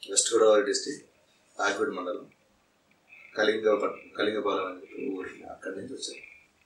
West Godavari district Akividu మండలం కళింగ కళింగపాలెం అని చెప్పి ఊరి అక్కడి నుంచి వచ్చాను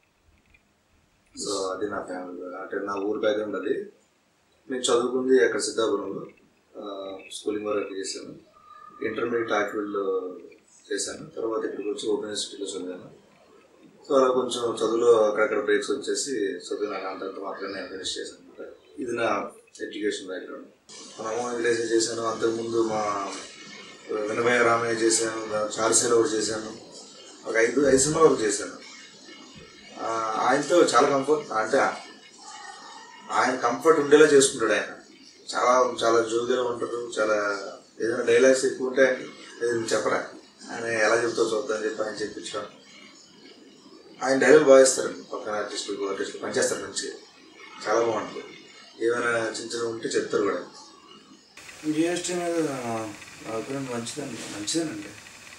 సో అది నా ఫ్యామిలీ అంటే నా ఊరు బ్యాక్గ్రౌండ్ అది నేను చదువుకుంది అక్కడ సిద్ధాపురంలో ఆ, స్కూలింగ్ వరకు చేశాను ఇంటర్మీడియట్ ఆకివీడులో చేశాను తర్వాత ఇక్కడికి వచ్చి ఓపెన్ యూనివర్సిటీలో చదివాను సో అలా కొంచెం చదువులో అక్కడక్కడ బ్రేక్స్ వచ్చేసి చదువు నాకు అంతంత మాత్రమే నేను ఫినిష్ చేశాను అనమాట ఇది నా ఎడ్యుకేషన్ బ్యాక్గ్రౌండ్ రామ వెంకటేశ్వర చేశాను అంతకుముందు మా వినభయ రామయ్య చేశాను చార్సీలో ఒకటి చేశాను ఒక ఐదు ఐదు సినిమా వరకు చేశాను ఆ, ఆయనతో చాలా కంఫర్ట్ అంటే ఆయన కంఫర్ట్ ఉండేలా చేసుకుంటాడు ఆయన చాలా చాలా జోగిగా ఉంటారు చాలా ఏదైనా డైలాగ్స్ ఎక్కువ ఉంటే ఏదైనా చెప్పరా ఆయన ఎలా చెప్తావు చూద్దాం చెప్పి ఆయన చెప్పించడం ఆయన డైలాగ్ బాగా ఇస్తారండి పక్కన ఆర్టిస్టులు ఆర్టిస్టులు పనిచేస్తారు మంచిగా చాలా బాగుంటుంది ఏమైనా చిన్న చిన్న ఉంటే చెప్తారు కూడా జిఎస్టీ మీద నా అభిప్రాయం మంచిదండి మంచిదేనండి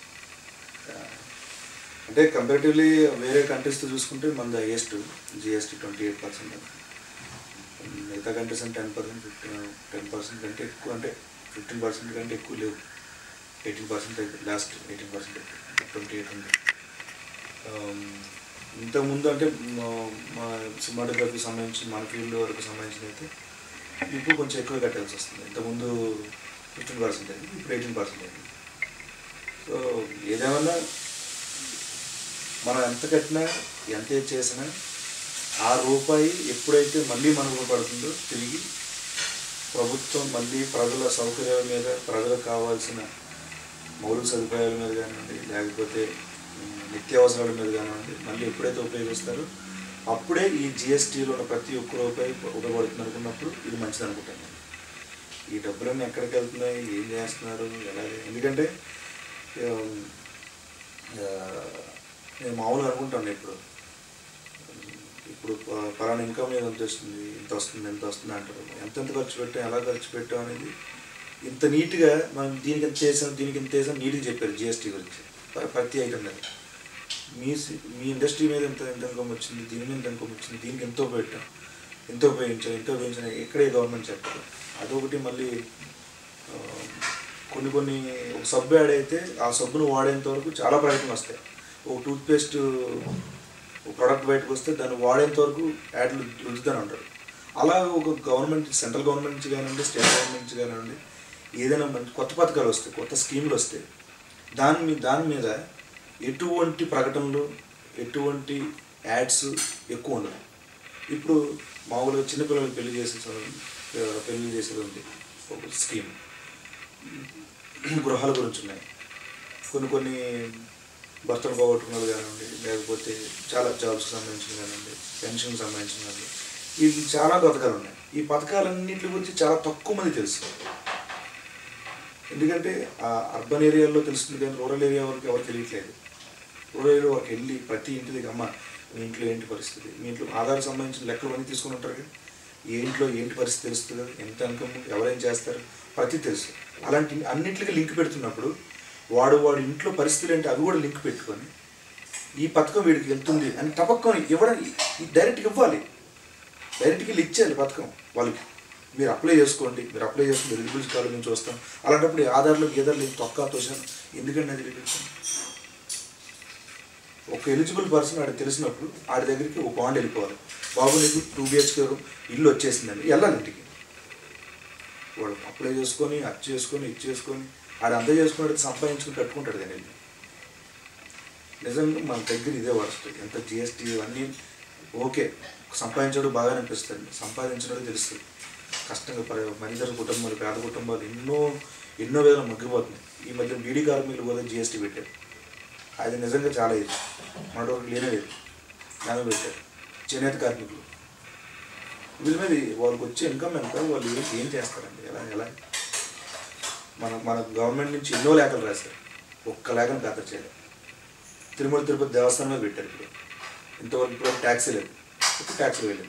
అంటే కంపారిటివ్లీ వేరే కంట్రీస్తో చూసుకుంటే మన highest GST twenty eight percent మిగతా కంట్రీస్ అంటే ten percent fifteen ten percent కంటే ఎక్కువ అంటే ఫిఫ్టీన్ పర్సెంట్ కంటే ఎక్కువ లేవు ఎయిటీన్ పర్సెంట్ అయితే లాస్ట్ ఎయిటీన్ పర్సెంట్ అయితే ట్వంటీ ఎయిట్ ఉంది ఆమ్, ఇంతకుముందు అంటే మా- మా సినిమాటోగ్రఫీ సంబంధించి మన ఫీల్డ్ వరకు సంబంధించిన అయితే ఇప్పుడు కొంచెం ఎక్కువ కట్టాల్సి వస్తుంది ఇంతకుముందు ఫిఫ్టీన్ పర్సెంట్ అయింది ఇప్పుడు ఎయిటీన్ పర్సెంట్ అయింది సో ఏదేమన్నా మనం ఎంత కట్టినా ఎంత ఏది చేసినా ఆ రూపాయి ఎప్పుడైతే మళ్ళీ మనకు పడుతుందో తిరిగి ప్రభుత్వం మళ్ళీ ప్రజల సౌకర్యాల మీద ప్రజలకు కావాల్సిన మౌలిక సదుపాయాల మీద కానివ్వండి లేకపోతే ఉమ్, నిత్యావసరాల మీద కానివ్వండి మళ్ళీ ఎప్పుడైతే ఉపయోగిస్తారో అప్పుడే ఈ జిఎస్టీలో ఉన్న ప్రతి ఒక్క రూపాయి ఉపయోగపడుతుంది అనుకున్నప్పుడు ఇది మంచిది అనుకుంటాను నేను. ఈ డబ్బులన్నీ ఎక్కడికి వెళ్తున్నాయి ఏం చేస్తున్నారు ఎలా ఎందుకంటే ఉమ్, ఆ, నేను మామూలుగా అనుకుంటాను ఇప్పుడు ఇప్పుడు ప- పలానా ఇన్కమ్ మీద ఎంత వస్తుంది ఇంత వస్తుంది ఎంత వస్తుంది అంటారు ఎంతెంత ఖర్చు పెట్టాం ఎలా ఖర్చు పెట్టాం అనేది ఇంత నీట్గా మనం దీనికి ఎంత చేసాం దీనికి ఎంత చేసాం నీట్గా చెప్పారు జిఎస్టీ గురించి ప్ర- ప్రతి ఐటమ్ మీద మీ సి- మీ ఇండస్ట్రీ మీద ఎంత ఎంత ఇన్కమ్ వచ్చింది దీని మీద ఎంత ఇన్కమ్ వచ్చింది దీనికి ఎంతో పెట్టాం ఎంతో ఉపయోగించాం ఎంతో ఉపయోగించాం ఎక్కడే గవర్నమెంట్ చెప్పారు అదొకటి మళ్ళీ ఆ, కొన్ని కొన్ని ఒక సబ్బు యాడ్ అయితే ఆ సబ్బును వాడేంత వరకు చాలా ప్రయత్నం వస్తాయి ఒక టూత్పేస్ట్ ఒక ప్రోడక్ట్ బయటకు వస్తే దాన్ని వాడేంత వరకు యాడ్లు రుద్దుతానే ఉంటారు అలా ఒక గవర్నమెంట్ సెంట్రల్ గవర్నమెంట్ నుంచి కానివ్వండి స్టేట్ గవర్నమెంట్ నుంచి కానివ్వండి ఏదైనా మంచి కొత్త పథకాలు వస్తాయి కొత్త స్కీములు వస్తాయి దాని మీద దాని మీద ఎటువంటి ప్రకటనలు ఎటువంటి యాడ్స్ ఎక్కువ ఉండదు ఇప్పుడు మామూలుగా చిన్నపిల్లలకి పెళ్లి చేసే సమయం, ఆ, పెళ్లి చేసేది ఉంది ఒక స్కీమ్ గృహాల గురించి ఉన్నాయి కొన్ని కొన్ని భర్తలు పోగొట్టుకున్న వాళ్ళు కానివ్వండి లేకపోతే చాలా జాబ్స్కి సంబంధించిన కానివ్వండి పెన్షన్కి సంబంధించిన కానివ్వండి ఇవి చాలా పథకాలు ఉన్నాయి ఈ పథకాలన్నింటి గురించి చాలా తక్కువ మంది తెలుసు ఎందుకంటే ఆ అర్బన్ ఏరియాలో తెలుస్తుంది కానీ రూరల్ ఏరియా వరకు ఎవరు తెలియట్లేదు రూరల్ ఏరియా వరకు వెళ్ళి ప్రతి ఇంటి దగ్గర అమ్మ మీ ఇంట్లో ఏంటి పరిస్థితి మీ ఇంట్లో ఆధార్ సంబంధించిన లెక్కలు అన్నీ తీసుకుని ఉంటారు కదా ఏ ఇంట్లో ఏంటి పరిస్థితి తెలుస్తుంది కదా ఎంత ఇన్కమ్ ఎవరేం చేస్తారు ప్రతి తెలుసు అలాంటి అన్నింటికి లింక్ పెడుతున్నప్పుడు వాడు వాడి ఇంట్లో పరిస్థితులు ఏంటి అవి కూడా లింక్ పెట్టుకొని ఈ పథకం వీడికి వెళ్తుంది అని టపక్కని ఇవ్వడం డైరెక్ట్గా ఇవ్వాలి డైరెక్ట్గా వెళ్ళి ఇచ్చేయాలి పథకం వాళ్ళకి మీరు అప్లై చేసుకోండి మీరు అప్లై చేసుకుని ఎలిజిబుల్స్ కావాలి మేము చూస్తాం అలాంటప్పుడు ఈ ఆధార్లో గీదార్లు తొక్క తోసాను ఎందుకండి అది ఎలిజిబుల్ ఒక ఎలిజిబుల్ పర్సన్ ఆడికి తెలిసినప్పుడు ఆడి దగ్గరికి ఒక బాండ్ వెళ్ళిపోవాలి బాబు నీకు టూ బిహెచ్కే ఇల్లు వచ్చేసిందండి వెళ్ళాలి ఇంటికి వాడు అప్లై చేసుకొని అది చేసుకొని ఇది చేసుకొని ఆడు అంతా చేసుకుని సంపాదించుకుని కట్టుకుంటాడు కానీ వెళ్ళి నిజంగా మన దగ్గర ఇదే వరస్ట్ ఎంత జిఎస్టీ ఇవన్నీ ఓకే సంపాదించడం బాగా అనిపిస్తుంది సంపాదించడం తెలుస్తుంది కష్టంగా పరి మనిద్దరు కుటుంబాలు పేద కుటుంబాలు ఎన్నో ఎన్నో వేల మగ్గిపోతున్నాయి ఈ మధ్య బీడీ కార్మికులు కూడా జిఎస్టీ పెట్టారు అది నిజంగా చాలా ఇది మన వరకు లేనే లేదు దాని పెట్టారు చేనేత కార్మికులు వీళ్ళ మీద వాళ్ళకి వచ్చే ఇన్కమ్ ఎంత వాళ్ళు ఏం ఏం చేస్తారండి ఎలా ఎలా మన మన గవర్నమెంట్ నుంచి ఎన్నో లేఖలు రాశారు ఒక్క లేఖను ఖాతరు చేయలేదు తిరుమల తిరుపతి దేవస్థానం మీద పెట్టారు ఇప్పుడు ఇంతవరకు ఇప్పుడు ట్యాక్సీ లేదు ఇప్పుడు ట్యాక్సీ వెళ్ళింది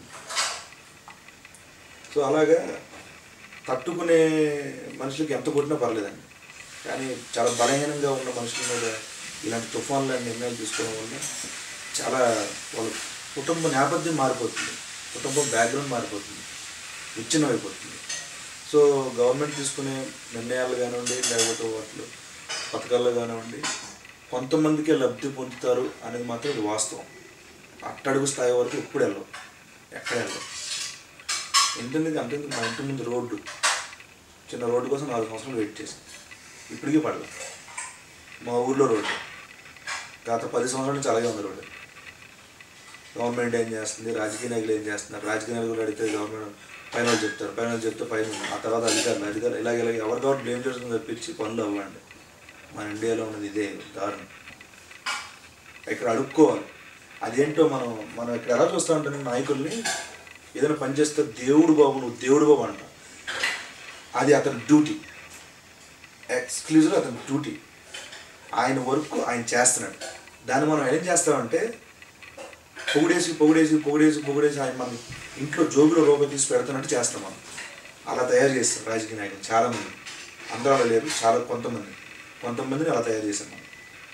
సో అలాగా తట్టుకునే మనుషులకి ఎంత కొట్టినా పర్లేదండి కానీ చాలా బలహీనంగా ఉన్న మనుషుల మీద ఇలాంటి తుఫాన్లు లాంటి నిర్ణయాలు తీసుకోవడం వల్ల చాలా వాళ్ళ కుటుంబ నేపథ్యం మారిపోతుంది కుటుంబం బ్యాక్గ్రౌండ్ మారిపోతుంది విచ్ఛిన్నం అయిపోతుంది సో సో గవర్నమెంట్ తీసుకునే నిర్ణయాలు కానివ్వండి లేకపోతే వాటిలో పథకాల్లో కానివ్వండి కొంతమందికే లబ్ధి పొందుతారు అనేది మాత్రం ఇది వాస్తవం అట్టడుగు స్థాయి వరకు ఎప్పుడు వెళ్ళవు ఎక్కడ వెళ్ళవు ఎందుకంటే అంటే మా ఇంటి ముందు రోడ్డు చిన్న రోడ్డు కోసం నాలుగు సంవత్సరాలు వెయిట్ చేసి ఇప్పటికీ పడలేదు మా ఊర్లో రోడ్డు గత పది సంవత్సరాల నుంచి అలాగే ఉంది రోడ్డు గవర్నమెంట్ ఏం చేస్తుంది రాజకీయ నాయకులు ఏం చేస్తున్నారు రాజకీయ నాయకులు అడిగితే గవర్నమెంట్ పైన వాళ్ళు చెప్తారు పైన వాళ్ళు చెప్తే పైన ఆ తర్వాత అధికారులు అధికారులు ఇలాగ ఇలాగ ఎవరి కాబట్టి బ్లేమ్ చేస్తుంది తప్పించి పనులు అవ్వండి మన ఇండియాలో ఉన్నది ఇదే దారుణం ఇక్కడ అడుక్కోవాలి అదేంటో మనం మనం ఇక్కడ ఎలా చూస్తూ ఉంటాం నాయకుల్ని ఏదైనా పని చేస్తే దేవుడు బాబు నువ్వు దేవుడు బాబు అంట అది అతని డ్యూటీ ఎక్స్క్లూజివ్ అతని డ్యూటీ ఆయన వర్క్ ఆయన చేస్తున్నాడు దాన్ని మనం ఏం చేస్తామంటే పొగిడేసి పొగిడేసి పొగిడేసి పొగిడేసి ఆయన మన ఇంట్లో జోబులో రూపాయి తీసి పెడుతున్నట్టు చేస్తాం మనం అలా తయారు చేస్తారు రాజకీయ నాయకులు చాలామంది అందరూ అలా లేరు చాలా కొంతమంది కొంతమందిని అలా తయారు చేశాం మనం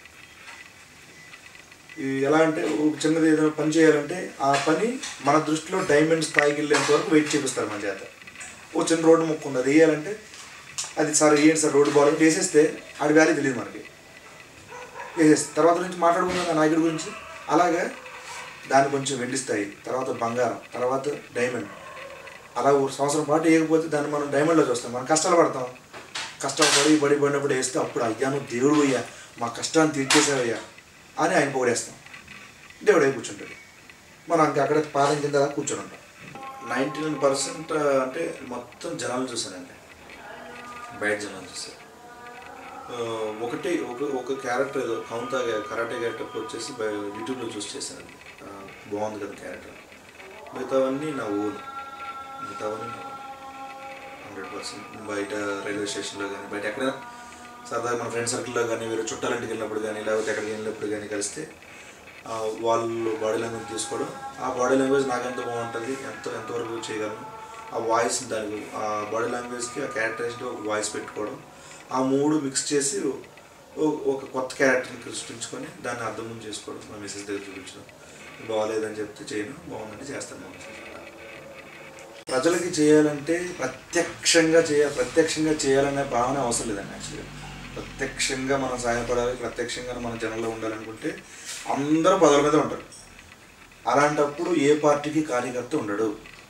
ఇది ఎలా అంటే ఒక చిన్నది ఏదైనా పని చేయాలంటే ఆ పని మన దృష్టిలో డైమండ్ స్థాయికి వెళ్ళేంత వరకు వెయిట్ చేపిస్తారు మన చేత ఓ చిన్న రోడ్డు ముక్కు ఉంది అది వేయాలంటే అది సార్ వేయండి సార్ రోడ్డు బాగాలి వేసేస్తే ఆడి వ్యాలీ తెలియదు మనకి వేసేస్తే తర్వాత నుంచి మాట్లాడుకుందాం ఆ నాయకుడి గురించి అలాగే దాన్ని కొంచెం వెండిస్తాయి తర్వాత బంగారం తర్వాత డైమండ్ అలా ఒక సంవత్సరం పాటు వేయకపోతే దాన్ని మనం డైమండ్లో చూస్తాం మనం కష్టాలు పడతాం కష్టాలు పడి పడి పడినప్పుడు వేస్తే అప్పుడు అయ్యా నువ్వు దేవుడు అయ్యా మా కష్టాన్ని తీర్చేసావయ్యా అని ఆయన పొగిడేస్తాం దేవుడే కూర్చుంటాడు మనం ఇంకా అక్కడ పాదం కింద కూర్చొని ఉంటాం నైంటీ నైన్ పర్సెంట్ అంటే మొత్తం జనాలు చూసానండి బయట జనాలు చూసాను ఆ, ఒకటి ఒక ఒక క్యారెక్టర్ ఏదో కౌంతా కరాటే క్యారెక్టర్ వచ్చేసి బయ- యూట్యూబ్లో చూసి చేశానండి ఆ, బాగుంది కదా క్యారెక్టర్ మిగతావన్నీ నా ఓన్ మిగతావన్నీ నా ఓన్ హండ్రెడ్ పర్సెంట్ బయట రైల్వే స్టేషన్లో కానీ బయట ఎక్కడైనా సరదాగా మన ఫ్రెండ్ సర్కిల్లో కానీ వేరే చుట్టాలింటికి వెళ్ళినప్పుడు కానీ లేకపోతే ఎక్కడికి వెళ్ళినప్పుడు కానీ కలిస్తే ఆ, వాళ్ళు బాడీ లాంగ్వేజ్ తీసుకోవడం ఆ బాడీ లాంగ్వేజ్ నాకు ఎంత బాగుంటుంది ఎంత ఎంతవరకు చేయగలను ఆ వాయిస్ దానికి ఆ బాడీ లాంగ్వేజ్కి ఆ క్యారెక్టరైజ్డ్ ఒక వాయిస్ పెట్టుకోవడం ఆ మూడు మిక్స్ చేసి ఓ- ఒక కొత్త క్యారెక్టర్ని సృష్టించుకొని దాన్ని అర్థం చేసుకోవడం మా మిస్సెస్ దగ్గర చూపించడం బాగోలేదని చెప్తే చేయను బాగుందని చేస్తాను మా missus. ప్రజలకి చేయాలంటే ప్రత్యక్షంగా చేయాలి ప్రత్యక్షంగా చేయాలనే భావన అవసరం లేదండి యాక్చువల్గా ప్రత్యక్షంగా మనం సహాయపడాలి ప్రత్యక్షంగా మనం జనంలో ఉండాలనుకుంటే అందరూ పదవుల మీద ఉంటారు అలాంటప్పుడు ఏ పార్టీకి కార్యకర్త ఉండడు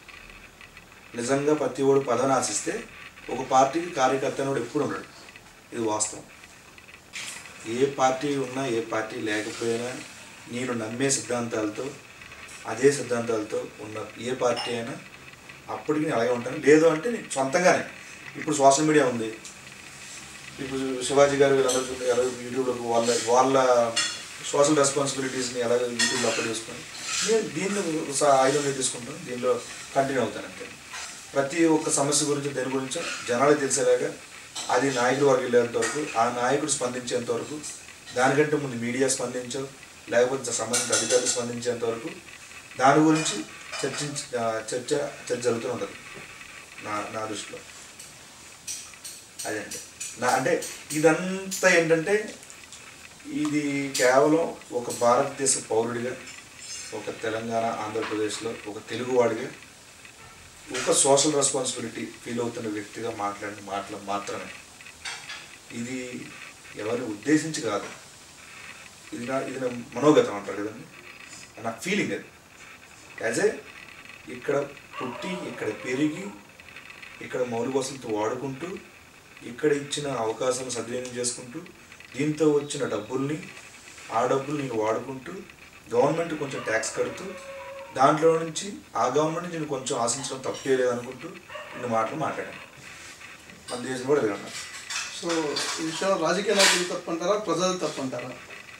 నిజంగా ప్రతి ఓడు పదవిని ఆశిస్తే ఒక పార్టీకి కార్యకర్త అనేవాడు ఎప్పుడు ఉండడు ఇది వాస్తవం ఏ పార్టీ ఉన్నా ఏ పార్టీ లేకపోయినా నేను నమ్మే సిద్ధాంతాలతో అదే సిద్ధాంతాలతో ఉన్న ఏ పార్టీ అయినా అప్పటికి నేను అలాగే ఉంటాను లేదు అంటే నేను సొంతంగానే ఇప్పుడు సోషల్ మీడియా ఉంది ఇప్పుడు శివాజీ గారు వీళ్ళందరూ చూడండి ఎలా యూట్యూబ్లో వాళ్ళ వాళ్ళ సోషల్ రెస్పాన్సిబిలిటీస్ని ఎలా యూట్యూబ్లో అప్లోడ్ చేసుకొని నేను దీన్ని స- ఆయుధంగా తీసుకుంటాను దీనిలో కంటిన్యూ అవుతాను అంతే ప్రతి ఒక్క సమస్య గురించి దేని గురించో జనాలకు తెలిసేలాగా అది నాయకుడి వరకు వెళ్ళేంత వరకు ఆ నాయకుడు స్పందించేంత వరకు దానికంటే ముందు మీడియా స్పందించో లేకపోతే సంబంధిత అధికారులు స్పందించేంత వరకు దాని గురించి చర్చించ ఆ, చర్చ చర్చ జరుగుతూ ఉంటుంది నా నా దృష్టిలో అదండి నా అంటే ఇదంతా ఏంటంటే ఇది కేవలం ఒక భారతదేశ పౌరుడిగా ఒక తెలంగాణ ఆంధ్రప్రదేశ్లో ఒక తెలుగువాడిగా ఒక సోషల్ రెస్పాన్సిబిలిటీ ఫీల్ అవుతున్న వ్యక్తిగా మాట్లాడిన మాటలు మాత్రమే ఇది ఎవరిని ఉద్దేశించి కాదు ఇది నా ఇది నా మనోగతం అంటారు కదండి నా ఫీలింగ్ అది యాజ్ ఏ ఇక్కడ పుట్టి ఇక్కడ పెరిగి ఇక్కడ మౌలిక వసతులు వాడుకుంటూ ఇక్కడ ఇచ్చిన అవకాశాలను సద్వినియోగం చేసుకుంటూ దీంతో వచ్చిన డబ్బుల్ని ఆ డబ్బులు నేను వాడుకుంటూ గవర్నమెంట్ కొంచెం ట్యాక్స్ కడుతూ దాంట్లో నుంచి ఆ గవర్నమెంట్ నుంచి నేను కొంచెం ఆశించడం తప్పే లేదనుకుంటూ ఇన్ని మాటలు మాట్లాడాను మన దేశం కూడా ఇదే ఉన్నారు సో ఈ విషయంలో రాజకీయ నాయకులు తప్పంటారా ప్రజలు తప్పంటారా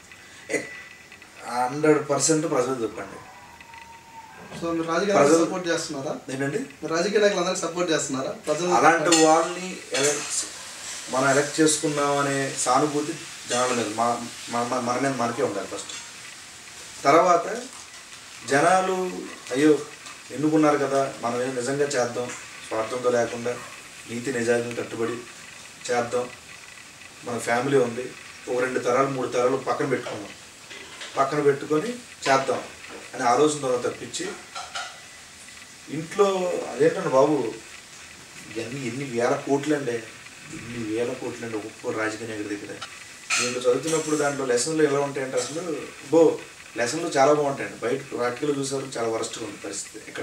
హండ్రెడ్ పర్సెంట్ ప్రజలు చెప్పండి సో మీరు రాజకీయ నాయకులు ప్రజలు- సపోర్ట్ చేస్తున్నారా ఏంటండి మీరు రాజకీయ నాయకులు అందరికి సపోర్ట్ చేస్తున్నారా ప్రజలు అలాంటి వాళ్ళని ఎలక్ట్ మనం ఎలక్ట్ చేసుకున్నాం అనే సానుభూతి జనాల మీద మా మన మన- మన మీద మనకే ఉండాలి ఫస్ట్ తర్వాత జనాలు అయ్యో ఎన్నుకున్నారు కదా మనం ఏం నిజంగా చేద్దాం స్వార్థంతో లేకుండా నీతి నిజాయితీని కట్టుబడి చేద్దాం మన ఫ్యామిలీ ఉంది ఒక రెండు తరాలు మూడు తరాలు పక్కన పెట్టుకుందాం పక్కన పెట్టుకొని చేద్దాం అనే ఆలోచనతో తప్పించి ఇంట్లో అదేంటండి బాబు ఇవన్నీ ఎన్ని వేల కోట్లు అండి ఎన్ని వేల కోట్లు అండి ఒక్కొక్క రాజకీయ నాయకుడి దగ్గర నేను చదువుతున్నప్పుడు దాంట్లో లెసన్లు ఎలా ఉంటాయంటే అసలు బో లెసన్లు చాలా బాగుంటాయండి బయట ప్రాక్టికల్ చూసేవారు చాలా వరస్ట్గా ఉంది పరిస్థితి ఇక్కడ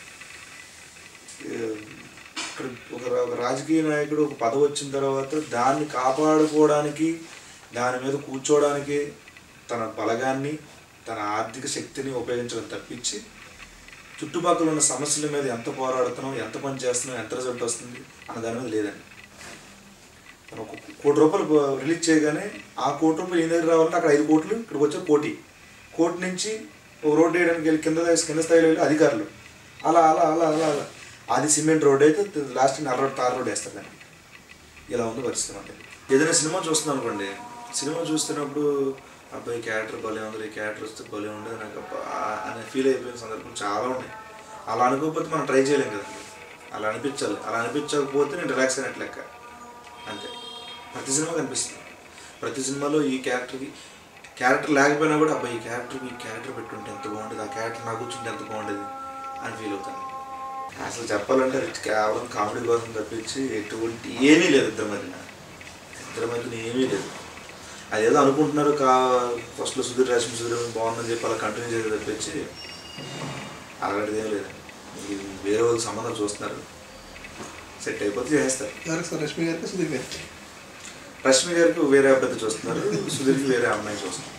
ఇక్కడ ఒక రా- ఒక రాజకీయ నాయకుడు ఒక పదవి వచ్చిన తర్వాత దాన్ని కాపాడుకోవడానికి దాని మీద కూర్చోవడానికి తన బలగాన్ని తన ఆర్థిక శక్తిని ఉపయోగించడం తప్పించి చుట్టుపక్కల ఉన్న సమస్యల మీద ఎంత పోరాడుతున్నాం ఎంత పని చేస్తున్నాం ఎంత రిజల్ట్ వస్తుంది అన్న దాని మీద లేదండి తను ఒక కోటి రూపాయలు బ- రిలీజ్ చేయగానే ఆ కోటి రూపాయలు ఈ దగ్గర రావాలంటే అక్కడ ఐదు కోట్లు ఇక్కడికి వచ్చే కోటి కోటి నుంచి ఒక రోడ్డు వేయడానికి వెళ్ళి కింద కింద స్థాయిలో వెళ్ళి అధికారులు అలా అలా అలా అలా అలా అది సిమెంట్ రోడ్ అయితే లాస్ట్ నల్ల రోడ్ తార్ రోడ్ వేస్తారు దాన్ని ఇలా ఉంది పరిస్థితి మనకి ఏదైనా సినిమా చూస్తున్నాం అనుకోండి సినిమా చూస్తున్నప్పుడు అబ్బాయి క్యారెక్టర్ భలే ఉంది ఈ క్యారెక్టర్ వస్తే భలే ఉండదు నాకు అబ్బా అనే ఫీల్ అయిపోయిన సందర్భం చాలా ఉన్నాయి అలా అనుకోకపోతే మనం ట్రై చేయలేం కదండి అలా అనిపించాలి అలా అనిపించకపోతే నేను రిలాక్స్ అయినట్లు లెక్క అంతే ప్రతి సినిమా కనిపిస్తుంది ప్రతి సినిమాలో ఈ క్యారెక్టర్కి క్యారెక్టర్ లేకపోయినా కూడా అబ్బాయి ఈ క్యారెక్టర్ ఈ క్యారెక్టర్ పెట్టుంటే ఎంత బాగుంటుంది ఆ క్యారెక్టర్ నాకు కూర్చుంటే ఎంత బాగుండేది అని ఫీల్ అవుతాను అసలు చెప్పాలంటే అది కేవలం కామెడీ కోసం తప్పించి ఎటువంటి ఏమీ లేదు ఇద్దరి మధ్యన ఇద్దరి మధ్యన ఏమీ లేదు అదేదో అనుకుంటున్నారు కా ఫస్ట్లో సుధీర్ రాసిన సుధీర్ బాగుందని చెప్పి అలా కంటిన్యూ చేసి తప్పించి అలాంటిది ఏం లేదండి ఇది వేరే వాళ్ళకి సంబంధం చూస్తున్నారు సెట్ అయిపోతే చేస్తారు ఎవరికి సార్ రష్మి గారికి సుధీర్ గారికి రష్మి గారికి వేరే అబ్బాయి చూస్తున్నారు సుధీర్కి వేరే అమ్మాయి చూస్తున్నారు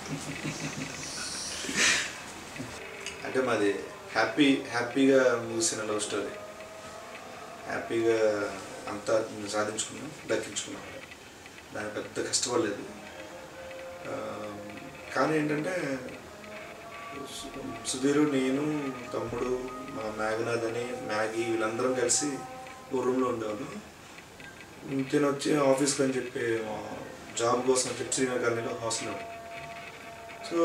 అంటే మాది హ్యాపీ హ్యాపీగా ముగిసిన లవ్ స్టోరీ హ్యాపీగా అంతా సాధించుకున్నాం దక్కించుకున్నాం దాని పెద్ద కష్టపడలేదు ఆ, కానీ ఏంటంటే సు- సుధీరు నేను తమ్ముడు మా మేఘనాథ్ అని మ్యాగీ వీళ్ళందరం కలిసి ఓ రూమ్లో ఉండేవాళ్ళం తిని వచ్చి ఆఫీస్కి అని చెప్పి మా జాబ్ కోసం అని చెప్పి శ్రీనగర్ కాలనీలో హాస్టల్ సో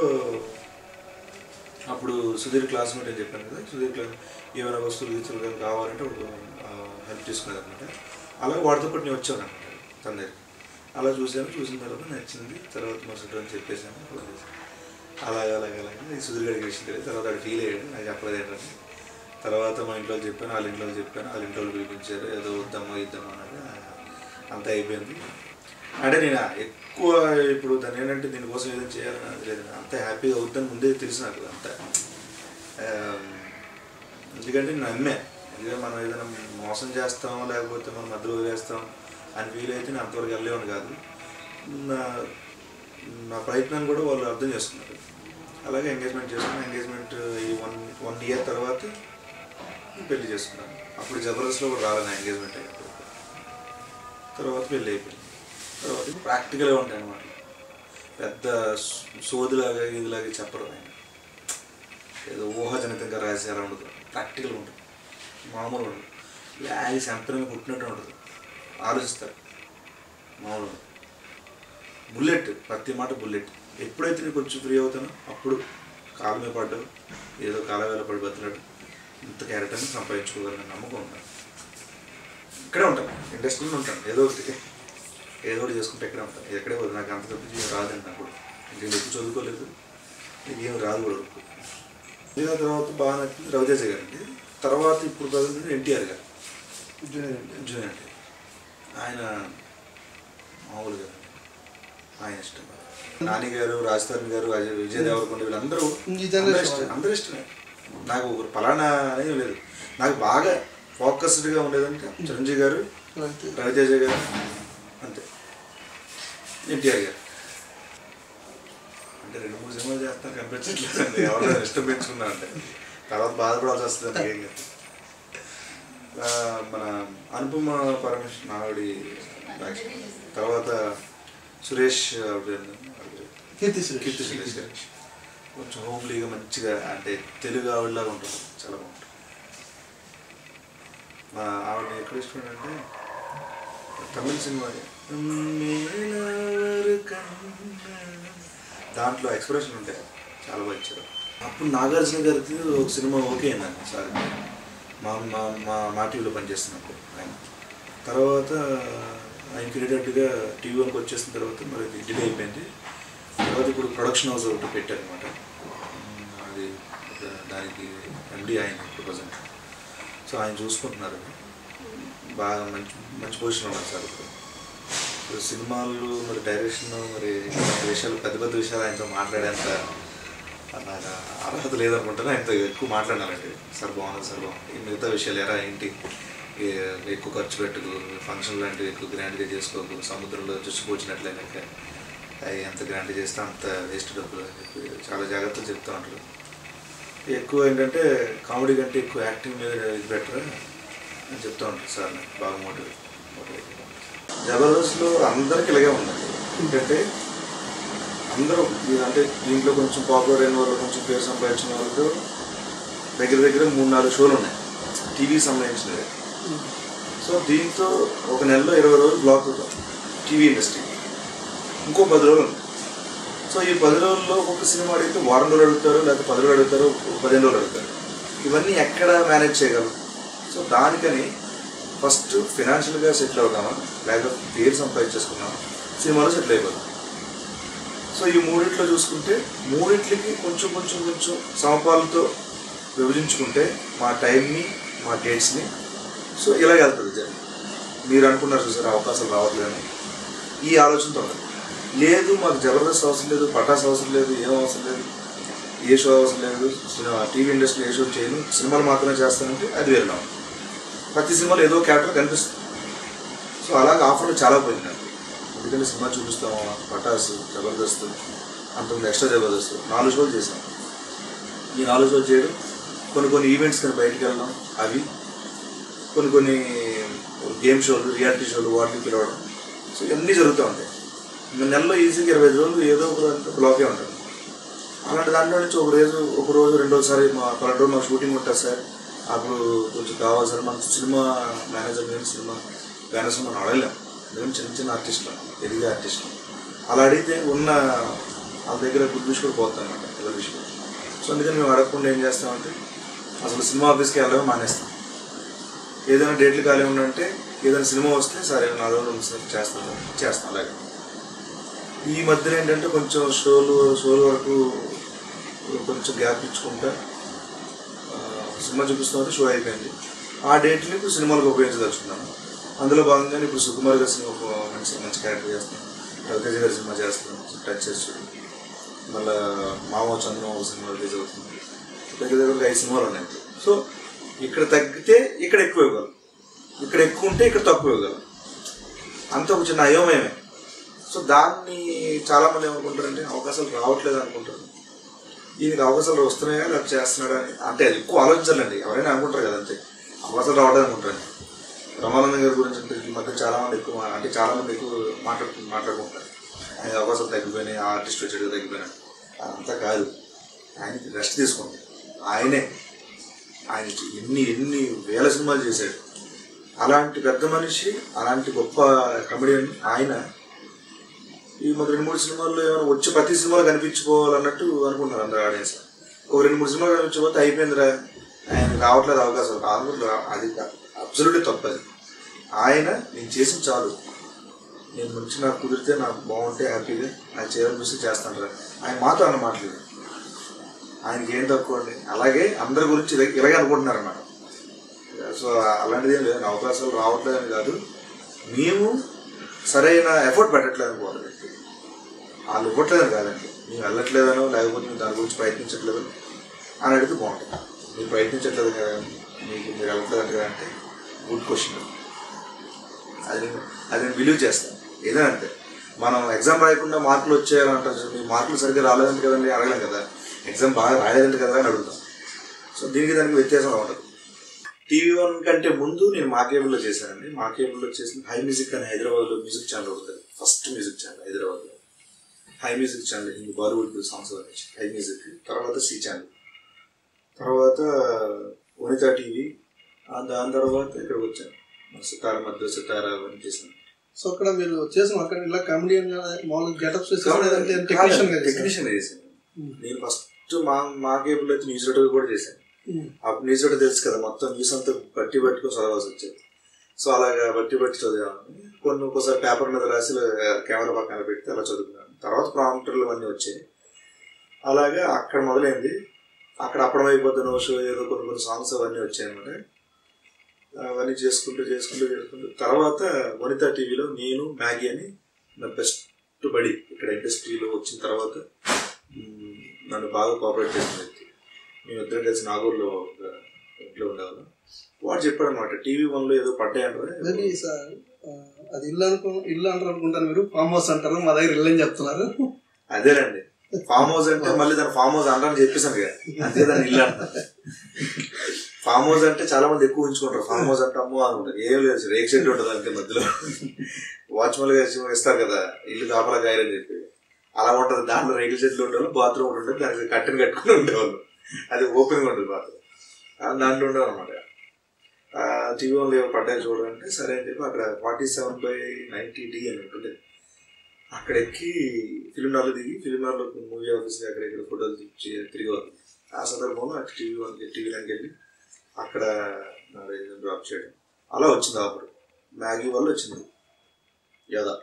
అప్పుడు సుధీర్ క్లాస్మేట్ అని చెప్పాను కదా సుధీర్ క్లాస్ ఏమైనా వస్తువులు గీచులు కానీ కావాలంటే అప్పుడు హెల్ప్ చేసుకునేది అనమాట అలా వాడితో పాటు నేను వచ్చాను అనమాట తన దగ్గరికి అలా చూశాను చూసిన తర్వాత నచ్చింది తర్వాత మరుసటి రోజు చెప్పేసాను అలా చేశాను. అలాగే అలాగే అలాగే ఈ సుధీర్ గడికి విషయం తెలియదు తర్వాత వాడు ఫీల్ అయ్యాడు నాకు చెప్పలేదు ఏంటంటే తర్వాత మా ఇంట్లో చెప్పాను వాళ్ళ ఇంట్లో చెప్పాను వాళ్ళ ఇంట్లో పిలిపించారు ఏదో వద్దమ్మో ఇద్దామో అన్నది అంతా అయిపోయింది అంటే నేను ఎక్కువ ఇప్పుడు దాన్ని ఏంటంటే దీనికోసం ఏదైనా చేయాలని అది లేదు అంత హ్యాపీగా అవుతుందని ముందే తెలుసు నాకు అంత ఆ, ఎందుకంటే నేను నమ్మే ఎందుకంటే మనం ఏదైనా మోసం చేస్తాం లేకపోతే మనం మధ్యలో వేస్తాం అని ఫీల్ అయితే నేను అంతవరకు వెళ్ళలేమని కాదు నా నా ప్రయత్నాన్ని కూడా వాళ్ళు అర్థం చేసుకున్నారు అలాగే ఎంగేజ్మెంట్ చేసుకున్నాను ఎంగేజ్మెంట్ ఈ వన్ వన్ ఇయర్ తర్వాత పెళ్లి చేసుకున్నాను అప్పుడు జబర్దస్త్లో కూడా రాలేదు నా ఎంగేజ్మెంట్ అయినప్పుడు తర్వాత పెళ్ళి అయిపోయింది తర్వాత ప్రాక్టికల్గా ఉంటాయి అన్నమాట పెద్ద సో- సోదిలాగా ఇదిలాగా చెప్పరు ఆయన ఏదో ఊహాజనితంగా రాసి అలా ఉండదు ప్రాక్టికల్గా ఉంటుంది మామూలు ఉండదు లాగి సంపరంగా పుట్టినట్టు ఉంటుంది ఆలోచిస్తారు మామూలు ఉండదు. బుల్లెట్ ప్రతి మాట బుల్లెట్ ఎప్పుడైతే నేను కొంచెం ఫ్రీ అవుతానో అప్పుడు కాలు మీద పడ్డావు ఏదో కాల వేళ పడి బతిలాడు ఇంత క్యారెక్టర్ని సంపాదించుకోగలని నమ్మకం ఉంటాను ఇక్కడే ఉంటాను ఇండస్ట్రీలో ఉంటాను ఏదో ఒకటి ఏదో ఒకటి చేసుకుంటే ఇక్కడే ఉంటాను ఎక్కడే పోదు నాకు అంత తప్పించి ఏం రాదండి నాకు కూడా నేను ఎక్కువ చదువుకోలేదు నీకు ఏం రాదు కూడా వరకు ఇదే తర్వాత బాగా నచ్చింది రవితేజ గారండి తర్వాత ఇప్పుడు ప్రజెంట్ ఎన్టీఆర్ గారు జూనియర్ ఎన్టీఆర్. జూనియర్ అంటే ఆయన మామూలుగా ఆయన ఇష్టం నాని గారు రాజధాని గారు అజయ్ విజయ్ దేవరకొండ వీళ్ళందరూ ఈ జనరేషన్ అందరూ ఇష్టం అందరూ ఇష్టమే నాకు ఒక పలానా అనేది లేదు నాకు బాగా ఫోకస్డ్గా ఉండేదంటే చిరంజీవి గారు అయితే రవితేజ గారు అంతే ఎన్టీఆర్ గారు అంటే రెండు మూడు సినిమాలు చేస్తాను కనిపించట్లేదండి ఎవరైనా ఇష్టం పెంచుకున్నా అంటే తర్వాత బాధపడాల్సి వస్తుంది నాకు ఏం కాదు. ఆ, మన అనుపమ పరమేశ్వర్ ఆవిడి తర్వాత సురేష్ ఆవిడ కీర్తి సురేష్. కీర్తి సురేష్ గారు కొంచెం హోమ్లీగా మంచిగా అంటే తెలుగు ఆవిడలాగా ఉంటుంది చాలా బాగుంటుంది మా ఆవిడ ఎక్కడ ఇష్టం అంటే తమిళ సినిమా దాంట్లో ఎక్స్ప్రెషన్ ఉంటాయి చాలా బాగా ఇచ్చారు అప్పుడు నాగార్జున గారికి ఒక సినిమా ఓకే అయిందండి సార్ మా మా మా మా టీవీలో పనిచేస్తున్నప్పుడు ఆయన తర్వాత ఆయన క్రియేటెడ్గా టీవీ వన్కి వచ్చేసిన తర్వాత మరి అది డిలే అయిపోయింది తర్వాత ఇప్పుడు ప్రొడక్షన్ హౌస్ ఒకటి పెట్టారనమాట అది ఒక దానికి ఎండి ఆయన ఇప్పుడు ప్రజెంట్ సో ఆయన చూసుకుంటున్నారు బాగా మంచి మంచి పొజిషన్ ఉన్నారు సార్ ఇప్పుడు ఇప్పుడు సినిమాలు మరి డైరెక్షన్ మరి ఇలాంటి విషయాలు పెద్ద పెద్ద విషయాలు ఆయనతో మాట్లాడేంత నాకు అర్హత లేదనుకుంటాను ఆయనతో ఎక్కువ మాట్లాడాలండి సార్ బాగుంది సార్ బాగుంది ఈ మిగతా విషయాలు ఎరా ఏంటి ఏ- ఎక్కువ ఖర్చు పెట్టుకు ఫంక్షన్ లాంటివి ఎక్కువ గ్రాండ్గా చేసుకోకు సముద్రంలో చుచ్చిపోచినట్లయినాక అవి ఎంత గ్రాండ్ చేస్తే అంత వేస్ట్ డబ్బులు అని చెప్పి చాలా జాగ్రత్తలు చెప్తా ఉంటారు ఎక్కువ ఏంటంటే కామెడీ కంటే ఎక్కువ యాక్టింగ్ మీద ఇది బెటర్ అని చెప్తా ఉంటారు సార్ నాకు బాగా మోటివేట్ మోటివేట్ జబర్దస్త్లో అందరికి ఇలాగే ఉందండి ఏంటంటే అందరూ ఈ- అంటే దీంట్లో కొంచెం పాపులర్ అయిన వాళ్ళు కొంచెం పేరు సంపాదించిన వాళ్ళతో దగ్గర దగ్గర మూడు నాలుగు షోలు ఉన్నాయి టీవీకి సంబంధించినవి సో దీంతో ఒక నెలలో ఇరవై రోజులు బ్లాక్ అవుతాం టీవీ ఇండస్ట్రీ ఇంకో పది రోజులు ఉంది సో ఈ పది రోజుల్లో ఒక్కొక్క సినిమా అడిగితే వారం రోజులు అడుగుతారు లేకపోతే పది రోజులు అడుగుతారు పదిహేను రోజులు అడుగుతారు ఇవన్నీ ఎక్కడ మేనేజ్ చేయగలం సో దానికని ఫస్ట్ ఫినాన్షియల్గా సెటిల్ అవుదామా లేకపోతే పేరు సంపాదించేసుకున్నామా సినిమాలో సెటిల్ అయిపోదాం సో ఈ మూడిట్లో చూసుకుంటే మూడిట్లకి కొంచెం కొంచెం కొంచెం సమపాలతో విభజించుకుంటే మా టైంని మా డేట్స్ని సో ఇలా వెళ్తుంది జర్నీ మీరు అనుకున్నారు చూసారు అవకాశాలు రావట్లేదని ఈ ఆలోచనతో ఉండాలి లేదు మాకు జబర్దస్త్ అవసరం లేదు పటాస్ అవసరం లేదు ఏం అవసరం లేదు ఏ షో అవసరం లేదు సినిమా టీవీ ఇండస్ట్రీ ఏ షో చేయను సినిమాలు మాత్రమే చేస్తానంటే అది వేరే నా ప్రతి సినిమాలో ఏదో క్యారెక్టర్ కనిపిస్తుంది సో అలాగే ఆఫర్లు చాలా పోయింది నాకు ఎందుకంటే సినిమా చూపిస్తాము పటాస్ జబర్దస్త్ అంతకుముందు ఎక్స్ట్రా జబర్దస్త్ నాలుగు షోలు చేసాం ఈ నాలుగు షోలు చేయడం కొన్ని కొన్ని ఈవెంట్స్ కానీ బయటికి వెళ్ళడం అవి కొన్ని కొన్ని గేమ్ షోలు రియాలిటీ షోలు వాటికి పిలవడం సో ఇవన్నీ జరుగుతూ ఉంటాయి ఇంకా నెలలో ఈజీగా ఇరవై ఐదు రోజులు ఏదో ఒక దాంట్లో బ్లాకే ఉంటుంది అలాంటి దాంట్లో నుంచి ఒక రోజు ఒక రోజు రెండోసారి మా పల్లెటూరు మా షూటింగ్ ఉంటుంది సార్ అప్పుడు కొంచెం కావాలి సార్ మన సినిమా మేనేజర్ కానీ సినిమా బ్యానర్స్ మనం అడగలేం మేము చిన్న చిన్న ఆర్టిస్టులు ఎదిగే ఆర్టిస్టులు అలా అడిగితే ఉన్న వాళ్ళ దగ్గర గుడ్ విష్ కూడా పోతాం అనమాట ఎవరి విష్ కూడా సో అందుకని మేము అడగకుండా ఏం చేస్తామంటే అసలు సినిమా ఆఫీస్కి వెళ్ళడం మానేస్తాం ఏదైనా డేట్లు ఖాళీ ఉందంటే ఏదైనా సినిమా వస్తే సరే నాలుగు రోజులు ఉంది సార్ చేస్తాను చేస్తాం అలాగే ఈ మధ్యన ఏంటంటే కొంచెం షోలు షోల వరకు కొంచెం గ్యాప్ ఇచ్చుకుంటా ఆ, సినిమా చూపిస్తామంటే షో అయిపోయింది ఆ డేట్ని ఇప్పుడు సినిమాలకు ఉపయోగించదలుచుకున్నాను అందులో భాగంగానే ఇప్పుడు సుకుమార్ గారి సినిమా ఒక మంచి మంచి క్యారెక్టర్ చేస్తున్నాను రవితేజ గారి సినిమా చేస్తున్నాను టచ్ చేసి మళ్ళా మామో చంద్రం ఒక సినిమా రిలీజ్ అవుతుంది దగ్గర దగ్గర ఒక ఐదు సినిమాలు ఉన్నాయి ఇప్పుడు. సో ఇక్కడ తగ్గితే ఇక్కడ ఎక్కువ ఇవ్వగలం ఇక్కడ ఎక్కువ ఉంటే ఇక్కడ తక్కువ ఇవ్వగలం అంత ఒక చిన్న అయోమయమే సో దాన్ని చాలామంది ఏమనుకుంటారంటే అవకాశాలు రావట్లేదు అనుకుంటారు ఈయనకి అవకాశాలు వస్తున్నాయా లేకపోతే చేస్తున్నాడా అని అంటే అది ఎక్కువ ఆలోచించాలండి ఎవరైనా అనుకుంటారు కదా అంతే అవకాశాలు రావడం అనుకుంటారు రమానంద గారి గురించి అంటే ఈ మధ్య చాలా మంది ఎక్కువ అంటే చాలా మంది ఎక్కువ మాట్లాడుతు మాట్లాడుకుంటారు ఆయన అవకాశాలు తగ్గిపోయినాయి ఆ ఆర్టిస్ట్ వచ్చాడు తగ్గిపోయినాయి అంతా కాదు ఆయనకి రెస్ట్ తీసుకోండి ఆయనే ఆయన ఎన్ని ఎన్ని వేల సినిమాలు చేశాడు అలాంటి పెద్ద మనిషి అలాంటి గొప్ప కమెడియన్ ఆయన ఈ మాకు రెండు మూడు సినిమాల్లో ఏమైనా వచ్చి ప్రతి సినిమాలో కనిపించుకోవాలన్నట్టు అనుకుంటారు అందరు ఆడియన్స్ ఒక రెండు మూడు సినిమాలు కనిపించకపోతే అయిపోయిందిరా ఆయన రావట్లేదు అవకాశం రాదు అది అబ్సల్యూట్లీ తప్పది ఆయన నేను చేసిన చాలు నేను మంచి నాకు కుదిరితే నాకు బాగుంటే హ్యాపీగా నాకు చేయాలనిపిస్తే చేస్తాను రా ఆయన మాత్రం అన్న మాటలేదు ఆయనకి ఏం తక్కువ అండి అలాగే అందరి గురించి ఇలా- ఇలాగే అనుకుంటున్నారు అన్నమాట సో అలాంటిది ఏం లేదు నా అవకాశాలు రావట్లేదని కాదు మేము సరైన ఎఫర్ట్ పెట్టట్లేదు అనుకోవాలి వాళ్ళు ఇవ్వట్లేదని కాదండి మేము వెళ్ళట్లేదనో లేకపోతే మేము దాని గురించి ప్రయత్నించట్లేదు అని అడిగితే బాగుంటుంది మీరు ప్రయత్నించట్లేదు కదా మీకు మీరు వెళ్ళట్లేదు కదా అంటే గుడ్ క్వశ్చన్ అది నేను అది నేను బిలీవ్ చేస్తాను ఏదైనా అంతే మనం ఎగ్జామ్ రాయకుండా మార్కులు వచ్చాయని అంటారు చూడు, మీ మార్కులు సరిగ్గా రాలేదంటే కదండి అడగలేం కదా ఎగ్జామ్ బాగా రాయలేదంటే కదా అని అడుగుతాం సో దీనికి దానికి వ్యత్యాసం ఉండదు టీవీ వన్ కంటే ముందు నేను మా కేబుల్లో చేశానండి మా కేబుల్లో చేసిన హై మ్యూజిక్ అని హైదరాబాద్లో మ్యూజిక్ ఛానల్ ఉంటుంది ఫస్ట్ మ్యూజిక్ ఛానల్ హైదరాబాద్లో hi music channel Hindi Bollywood songs వచ్చి హై మ్యూజిక్ తర్వాత సి ఛానల్ తర్వాత వనితా టీవీ ఆ దాని తర్వాత ఇక్కడికి వచ్చాను సితార మధ్య సితార అవన్నీ చేశాను సో అక్కడ మీరు చేసిన అక్కడ ఇలా కామెడియన్ గా మామూలుగా గెటప్స్ చేసారా లేదంటే టెక్నీషియన్ గా చేసారా? టెక్నీషియన్ చేశాను ఉమ్. నేను ఫస్ట్ మా మా కేబుల్ అయితే న్యూస్ రీడర్ కూడా చేశాను ఉమ్. అప్పుడు న్యూస్ రీడర్ తెలుసు కదా మొత్తం న్యూస్ అంతా బట్టి పట్టుకొని చదవాల్సి వచ్చేది సో అలాగా బట్టి బట్టి చదివాను కొన్ని ఒక్కోసారి పేపర్ మీద రాసి కెమెరా పక్కన పెడితే అలా చదువుకున్నాను తర్వాత ప్రాంప్టర్లు అన్నీ వచ్చాయి అలాగా అక్కడ మొదలైంది అక్కడ అప్పడం అయిపోద్ది నో షో ఏదో కొన్ని కొన్ని సాంగ్స్ అవన్నీ వచ్చాయి అనమాట అవన్నీ చేసుకుంటూ చేసుకుంటూ చేసుకుంటూ తర్వాత వనితా టీవీలో నేను మ్యాగీ అని నా బెస్ట్ బడి ఇక్కడ ఇండస్ట్రీలో వచ్చిన తర్వాత మ్, నన్ను బాగా కోఆపరేట్ చేసిన వ్యక్తి మేము ఇద్దరం కలిసి నాగూర్లో ఒక ఇంట్లో ఉండేవాళ్ళం వాడు చెప్పాడు అనమాట టీవీ వన్లో ఏదో పడ్డాయంటే మేబీ సార్ ఆ, అది ఇల్లు అనుకో ఇల్లు అంటారు అనుకుంటారు మీరు ఫామ్ హౌస్ అంటారు మా దగ్గర ఇల్లు అని చెప్తున్నారు అదేనండి ఫామ్ హౌస్ అంటే మళ్ళీ దాని ఫామ్ హౌస్ అంటారని చెప్పేసాను కదా అంతే దాని ఇల్లు అంటారు ఫామ్ హౌస్ అంటే చాలా మంది ఎక్కువ ఉంచుకుంటారు ఫామ్ హౌస్ అంటే అమ్మో అనుకుంటారు ఏం లేదు రేక్ షెడ్ ఉంటుంది అంతే మధ్యలో వాచ్మెన్ గా ఇస్తారు కదా ఇల్లు కాపలా కాయరని చెప్పి అలా ఉంటది దాంట్లో రేకుల షెడ్లు ఉండేవాళ్ళు బాత్రూమ్ ఒకటి ఉంటుంది దానికి కట్టెన్ కట్టుకుని ఉండేవాళ్ళు అది ఓపెన్ గా ఉంటుంది బాత్రూమ్ దాంట్లో ఉండేవాళ్ళు అనమాట టీవీ వన్లో ఏవో పడ్డాయి చూడాలంటే సరే అని చెప్పి అక్కడ forty seven by ninety D అని ఉంటుంది అక్కడ ఎక్కి ఫిలిం నార్లో దిగి ఫిలిం నార్లో మూవీ ఆఫీస్ అక్కడ ఇక్కడ ఫోటోలు తెచ్చి తిరిగేవారు ఆ సందర్భంలో అక్కడ టీవీ వన్ టీవీ నైన్కి వెళ్ళి అక్కడ నా రేంజ్ డ్రాప్ చేయడం అలా వచ్చింది ఆఫర్ మ్యాగీ వల్ల వచ్చింది యదా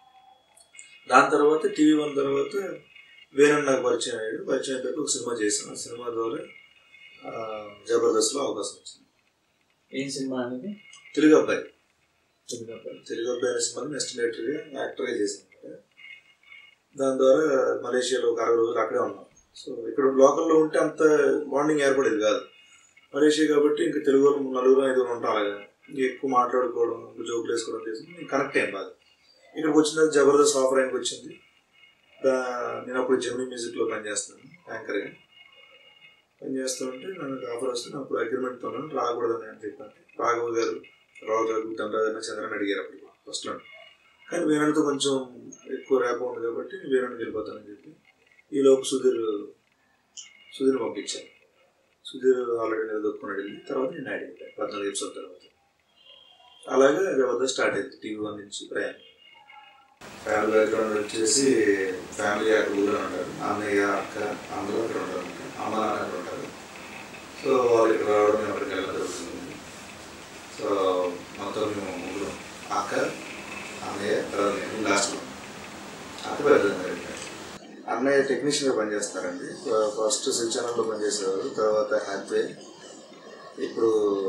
దాని తర్వాత టీవీ వన్ తర్వాత వేరే నాకు పరిచయం అయ్యాడు పరిచయం అయిపోయి ఒక సినిమా చేశాను ఆ సినిమా ద్వారా ఆ, జబర్దస్త్లో అవకాశం వచ్చింది ఏం సినిమా అనేది తెలుగు అబ్బాయి తెలుగు అబ్బాయి. తెలుగు అబ్బాయి అనే సినిమాని నెక్స్ట్ డైరెక్టర్గా యాక్టర్గా చేశాను అనమాట దాని ద్వారా మలేషియాలో ఒక అరవై రోజులు అక్కడే ఉన్నాం సో ఇక్కడ లోకల్లో ఉంటే అంత బాండింగ్ ఏర్పడేది కాదు మలేషియా కాబట్టి ఇంకా తెలుగు వాళ్ళు నలుగురు ఐదుగురు ఉంటాం అలాగా ఇంకా ఎక్కువ మాట్లాడుకోవడం జోకులు వేసుకోవడం చేసి కనెక్ట్ అయ్యాను బాగా ఇక్కడికి వచ్చిన తర్వాత జబర్దస్త్ ఆఫర్ ఆయనకి వచ్చింది దా- నేను అప్పుడు జెమినీ మ్యూజిక్లో పనిచేస్తున్నాను యాంకర్గా పనిచేస్తుంటే నాకు ఆఫర్ వస్తే నేను అప్పుడు అగ్రిమెంట్తో రాకూడదని అని చెప్పాను రాఘవ్ గారు రావు గారు తండ్రి చంద్రని అడిగారు అప్పుడు ఫస్ట్లో కానీ వేణుడితో కొంచెం ఎక్కువ ర్యాప్ ఉంది కాబట్టి వేణుడికి వెళ్ళిపోతానని చెప్పి ఈలోపు సుధీర్ సుధీర్ పంపించాను సుధీర్ ఆల్రెడీ నిలదొక్కున్నాడు వెళ్ళి తర్వాత నేను యాడ్ అయిపోయాను పద్నాలుగు ఎపిసోడ్ తర్వాత అలాగే జబర్దస్త్ స్టార్ట్ అయింది టీవీ వన్ నుంచి ప్రయాణం ఫ్యామిలీ బ్యాక్గ్రౌండ్ వచ్చేసి ఫ్యామిలీ అక్కడ ఊళ్ళో ఉంటారు అన్నయ్య అక్క అందరూ అక్కడ ఉంటారు అమ్మ నాన్న అక్కడ ఉంటారు సో వాళ్ళు ఇక్కడ రావడం మేము అక్కడికి వెళ్ళడం జరుగుతుంది సో మొత్తం మేము ముగ్గురు అక్క అన్నయ్య తర్వాత నేను లాస్ట్ అక్క పెద్ద అన్నయ్య టెక్నీషియన్గా పనిచేస్తారండి ఫస్ట్ సిల్ ఛానల్లో పనిచేసేవారు తర్వాత హ్యాపీ ఇప్పుడు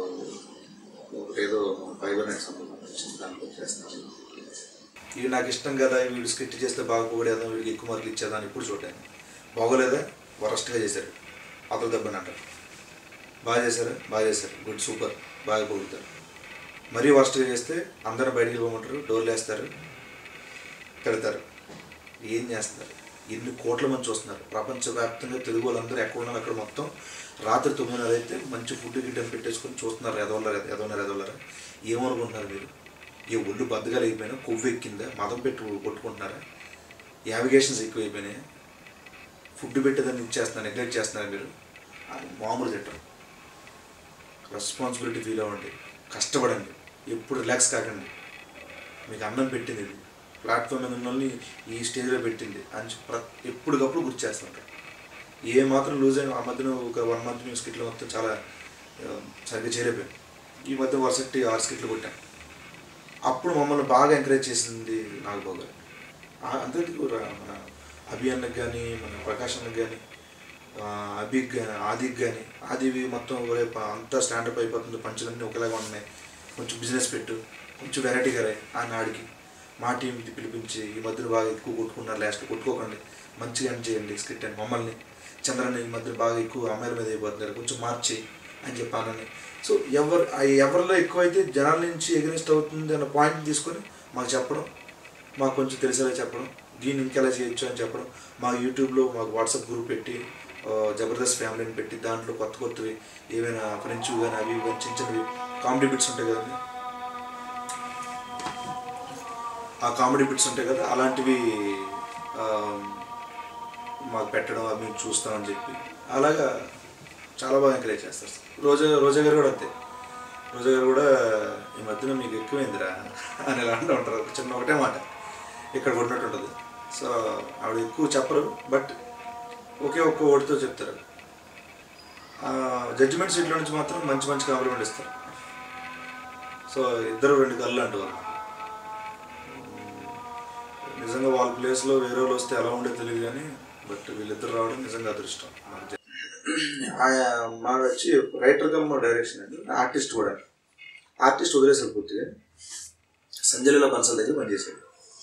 ఏదో ఫైబర్ నెట్ సంబంధించిన దాంట్లో చేస్తున్నారు ఇవి నాకు ఇష్టం కదా వీడు స్కిట్ చేస్తే బాగా పొగడేద్దాం వీడికి ఎక్కువ మార్కులు ఇచ్చేదా అని ఇప్పుడు చూడాను బాగోలేదా వరస్ట్గా చేశారు అతలు దెబ్బని అంటారు బాగా చేశారు బాగా చేశారు గుడ్ సూపర్ బాగా పొగుడుతారు మరీ వరస్ట్గా చేస్తే అందరూ బయటికి పోమంటారు డోర్లు వేస్తారు పెడతారు ఏం చేస్తున్నారు ఎన్ని కోట్ల మంది చూస్తున్నారు ప్రపంచవ్యాప్తంగా తెలుగు వాళ్ళందరూ ఎక్కడ ఉన్నారు అక్కడ మొత్తం రాత్రి తొమ్మిదిన్నర అయితే మంచి ఫుడ్ గిడ్డని పెట్టేసుకొని చూస్తున్నారు ఎదవలరా ఎదవన్నారు ఎదవలరా ఏమనుకుంటున్నారు మీరు ఏ ఒళ్ళు బద్దగాలు అయిపోయినా కొవ్వు ఎక్కిందా మదం పెట్టి కొట్టుకుంటున్నారా యావిగేషన్స్ ఎక్కువైపోయినాయి ఫుడ్ పెట్టేదాన్ని ఇచ్చేస్తున్నారు నెగ్లెక్ట్ చేస్తున్నారు మీరు అది మామూలు తిట్టరు రెస్పాన్సిబిలిటీ ఫీల్ అవ్వండి కష్టపడండి ఎప్పుడు రిలాక్స్ కాకండి మీకు అన్నం పెట్టింది ఇది ప్లాట్ఫామ్ మీద ఉన్న వాళ్ళని ఈ స్టేజ్లో పెట్టింది అని చెప్పి ప్ర- ఎప్పటికప్పుడు గుర్తు చేస్తుంటారు ఏ మాత్రం లూజ్ అయిన ఆ మధ్యన ఒక వన్ మంత్ మేము స్కిట్లు మొత్తం చాలా ఆ, సరిగ్గా చేయలేకపోయాం ఈ మధ్య వరుసటి ఆరు స్కిట్లు కొట్టాం అప్పుడు మమ్మల్ని బాగా ఎంకరేజ్ చేసింది నాగబాబు గారు ఆ- అందరికీ రా- మన అభి అన్నకి కానీ మన ప్రకాష్ అన్నకి కానీ అభిక్ కానీ ఆదిక్ కానీ ఆదివి మొత్తం ఒరే ప- అంతా స్టాండప్ అయిపోతుంది పంచులన్నీ ఒకేలాగా ఉన్నాయి కొంచెం బిజినెస్ పెట్టు కొంచెం వెరైటీగా రే ఆ నాడికి మా టీం పిలిపించి ఈ మధ్యలో బాగా ఎక్కువ కొట్టుకున్నారు లాస్ట్ కొట్టుకోకండి మంచిగా ఎండ్ చేయండి స్క్రిప్ట్ అని మమ్మల్ని చంద్రని ఈ మధ్య బాగా ఎక్కువ అమ్మాయిల మీద అయిపోతున్నారు కొంచెం మార్చి అని చెప్పానని సో ఎవరు ఆ ఎవరిలో ఎక్కువైతే జనాల నుంచి ఎగనిస్ట్ అవుతుంది అన్న పాయింట్ తీసుకొని మాకు చెప్పడం మాకు కొంచెం తెలిసేలా చెప్పడం దీన్ని ఇంకెలా చేయొచ్చు అని చెప్పడం మా యూట్యూబ్లో మాకు వాట్సాప్ గ్రూప్ పెట్టి ఆ, జబర్దస్త్ ఫ్యామిలీని పెట్టి దాంట్లో కొత్త కొత్తవి ఏమైనా ఫ్రెంచ్ కానీ అవి ఇవి కానీ చిన్న చిన్నవి కామెడీ బిట్స్ ఉంటాయి కదండి ఆ కామెడీ బిట్స్ ఉంటాయి కదా అలాంటివి ఆ, మాకు పెట్టడం అవి మేము చూస్తామని చెప్పి అలాగా చాలా బాగా ఎంకరేజ్ చేస్తారు రోజా రోజా గారు కూడా అంతే రోజా గారు కూడా ఈ మధ్యన మీకు ఎక్కువైందిరా అని ఇలా అంటూ ఉంటారు ఒక చిన్న ఒకటే మాట ఇక్కడ కొట్టినట్టు ఉంటుంది సో ఆవిడ ఎక్కువ చెప్పరు బట్ ఒకే ఒక్క ఓడితో చెప్తారు జడ్జిమెంట్ సీట్లో నుంచి మాత్రం మంచి మంచి కాంప్లిమెంట్ ఇస్తారు సో ఇద్దరు రెండు కళ్ళు అంటూ వాళ్ళు నిజంగా వాళ్ళ ప్లేస్లో వేరే వాళ్ళు వస్తే ఎలా ఉండేది తెలియదు కానీ బట్ వీళ్ళిద్దరు రావడం నిజంగా అదృష్టం మాకు జ- ఆ, మాకు వచ్చి రైటర్ కమ్ డైరెక్షన్ అండి ఆర్టిస్ట్ కూడా ఆర్టిస్ట్ వదిలేసాడు పూర్తిగా సంజయ్లో కన్సల్ట్ అయితే పనిచేశాడు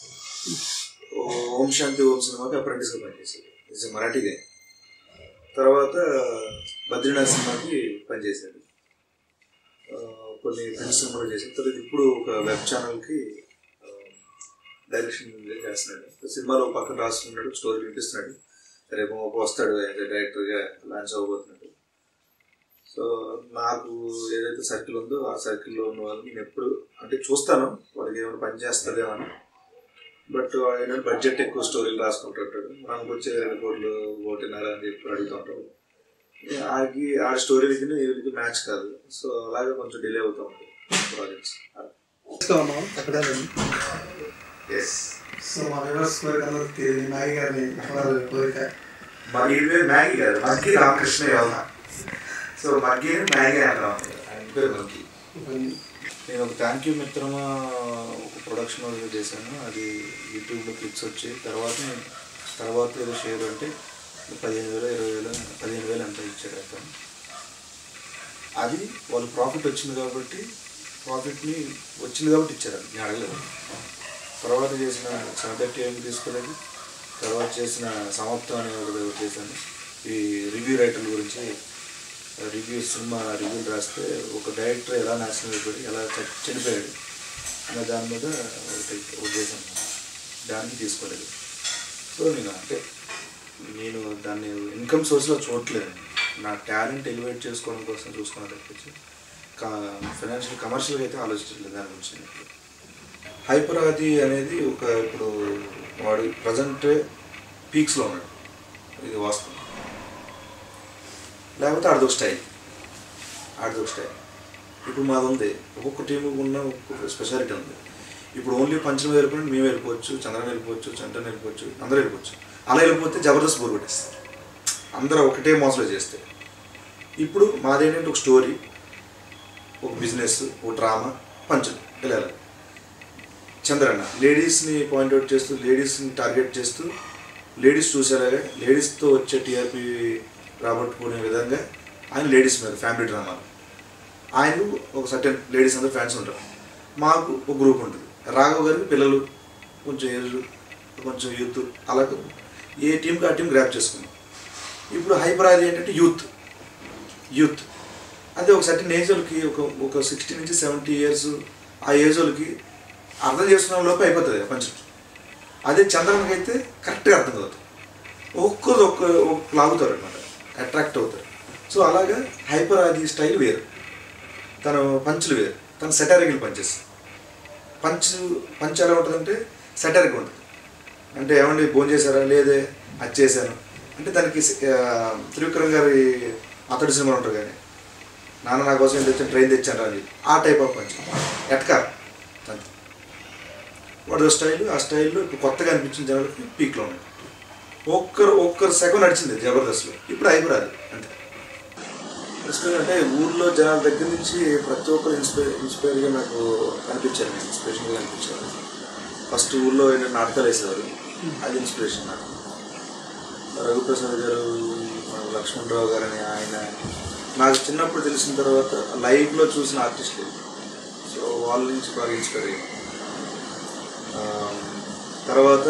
ఓం శాంతి ఓం సినిమాకి అప్రెంటిస్గా పనిచేశాడు ఇది మరాఠీగా తర్వాత బద్రీనాథ్ సినిమాకి పనిచేశాడు ఆ, కొన్ని ఫ్రెండ్స్ సినిమాలు చేశాడు తర్వాత ఇప్పుడు ఒక వెబ్ ఛానల్కి డైరెక్షన్ చేస్తున్నాడు సినిమాలో ఒక పక్కన రాస్తున్నాడు స్టోరీ వినిపిస్తున్నాడు రేపు ఒక వస్తాడు డైరెక్టర్గా లాంచ్ అవ్వబోతున్నాడు సో నాకు ఏదైతే సర్కిల్ ఉందో ఆ సర్కిల్లో ఉన్న వాళ్ళు నేను ఎప్పుడు అంటే చూస్తాను వాడికి ఏమైనా పని చేస్తుందేమో అని బట్ ఆయన బడ్జెట్ ఎక్కువ స్టోరీలు రాసుకుంటుంటాడు మనకు వచ్చే రెండు కోట్లు ఒకటిన్నర అని చెప్పి అడుగుతూ ఉంటాడు ఆడికి ఆ స్టోరీకి వీళ్ళకి మ్యాచ్ కాదు సో అలాగే కొంచెం డిలే అవుతూ ఉంటుంది ప్రాజెక్ట్స్ గా ఉన్నాం ఎక్కడ ఎస్ సో మా వ్యూవర్స్ కోరిక అందరూ తీరింది నాగి గారిని చూడాలి కోరిక మా ఈ పేరు మ్యాగీ కాదు మగ్గి రామకృష్ణ యోధ సో మగ్గి మ్యాగీ అంటాం ఆయన పేరు మగ్గి ఇవన్నీ. నేను ఒక థ్యాంక్ యూ మిత్రమా ఒక ప్రొడక్షన్ వరకు చేశాను అది యూట్యూబ్లో క్లిప్స్ వచ్చాయి తర్వాత నేను తర్వాత ఏదో షేర్ అంటే పదిహేను వేలు ఇరవై వేలు పదిహేను వేలు ఎంత ఇచ్చాడు అతను అది వాళ్ళు ప్రాఫిట్ వచ్చింది కాబట్టి ప్రాఫిట్ని వచ్చింది కాబట్టి ఇచ్చారు అది నేను అడగలేదు తర్వాత చేసిన సబ్జెక్ట్ ఏమి తీసుకోలేదు తర్వాత చేసిన సమాప్తం అనే ఒకటి ఒకటి చేశాను ఈ రివ్యూ రైటర్ల గురించి రివ్యూ సినిమా రివ్యూలు రాస్తే ఒక డైరెక్టర్ ఎలా నాశనం అయిపోయి ఎలా చ- చనిపోయాడు అనే దాని మీద ఒకటి ఒకటి చేశాను దానికి తీసుకోలేదు సో నేను అంటే నేను దాన్ని ఇన్కమ్ సోర్స్లో చూడట్లేదు నా టాలెంట్ ఎలివేట్ చేసుకోవడం కోసం చూసుకున్న తప్పించి ఫైనాన్షియల్ కమర్షియల్గా అయితే ఆలోచించట్లేదు దాని గురించి నేను ఇప్పుడు. హైపర్ ఆది అనేది ఒక ఇప్పుడు వాడు ప్రజెంట్ పీక్స్లో ఉన్నాడు ఇది వాస్తవం లేకపోతే ఆడదొక స్టైల్ ఆడదొక స్టైల్ ఇప్పుడు మాది ఉంది ఒక్కొక్క టీంకి ఉన్న ఒక్కొక్క స్పెషాలిటీ ఉంది ఇప్పుడు ఓన్లీ పంచం వెళ్ళిపోయిన మేము వెళ్ళిపోవచ్చు చంద్రన్ వెళ్ళిపోవచ్చు చంటన్ వెళ్ళిపోవచ్చు అందరూ వెళ్ళిపోవచ్చు అలా వెళ్ళిపోతే జబర్దస్త్ బోర్ కొట్టేస్తారు అందరూ ఒకటే మోసలో చేస్తే ఇప్పుడు మాదేంటంటే ఒక స్టోరీ ఒక బిజినెస్ ఒక డ్రామా పంచం వెళ్ళాలి చంద్రన్న లేడీస్ని పాయింట్అవుట్ చేస్తూ లేడీస్ని టార్గెట్ చేస్తూ లేడీస్ చూసేలాగా లేడీస్తో వచ్చే టీఆర్పీ రాబట్టుకునే విధంగా ఆయన లేడీస్ మీద ఫ్యామిలీ డ్రామాలు ఆయనకు ఒక సర్టెన్ లేడీస్ అందరూ ఫ్యాన్స్ ఉంటారు మాకు ఒక గ్రూప్ ఉంటుంది రాఘవ్ గారికి పిల్లలు కొంచెం ఏజ్ కొంచెం యూత్ అలా ఏ టీంకి ఆ టీం గ్రాప్ చేసుకున్నాం ఇప్పుడు హైపర్ అది ఏంటంటే యూత్ యూత్ అదే ఒక సర్టెన్ ఏజ్ వాళ్ళకి ఒక ఒక సిక్స్టీ నుంచి సెవెంటీ ఇయర్స్ ఆ ఏజ్ వాళ్ళకి అర్థం చేసుకున్న లోపు అయిపోతుంది కొంచెం అదే చంద్రన్కి అయితే కరెక్ట్గా అర్థం అవుతుంది ఒక్కరు ఒక్క ఒక్క లాగుతారు అనమాట అట్రాక్ట్ అవుతారు సో అలాగా హైపర్ ఆది స్టైల్ వేరు తన పంచులు వేరు తన సెటారికల్ పంచెస్ పంచ్ పంచ్ ఎలా ఉంటుందంటే సెటారిక్ ఉంటుంది అంటే ఏమండి భోజనం చేశారా లేదే అది చేశాను అంటే దానికి ఆ, త్రివిక్రమ్ గారి అతడి సినిమాలు ఉంటారు కానీ నాన్న నా కోసం ఏం తెచ్చాను ట్రైన్ తెచ్చాను అని చెప్పి ఆ టైప్ ఆఫ్ పంచ్ ఎట్కా అంతే వాడు స్టైల్ ఆ స్టైల్లో ఇప్పుడు కొత్తగా అనిపించిన జనాలకి పీక్లో ఉన్నాయి ఒక్కరు ఒక్కరు సెకండ్ నడిచింది జబర్దస్త్లో ఇప్పుడు అయిపోరాదు అంతే ఇన్స్పైర్ అంటే ఊర్లో జనాల దగ్గర నుంచి ప్రతి ఒక్కరు ఇన్స్పైర్ ఇన్స్పైర్గా నాకు కనిపించారు నేను ఇన్స్పిరేషన్గా కనిపించారు ఫస్ట్ ఊర్లో ఏంటంటే నాటకాలు వేసేవారు అది ఇన్స్పిరేషన్ నాకు రఘుప్రసాద్ గారు మన లక్ష్మణరావు గారు అని ఆయన నాకు చిన్నప్పుడు తెలిసిన తర్వాత లైవ్లో చూసిన ఆర్టిస్టులు సో వాళ్ళ నుంచి బాగా ఇన్స్పైర్ అయ్యాను ఆ, తర్వాత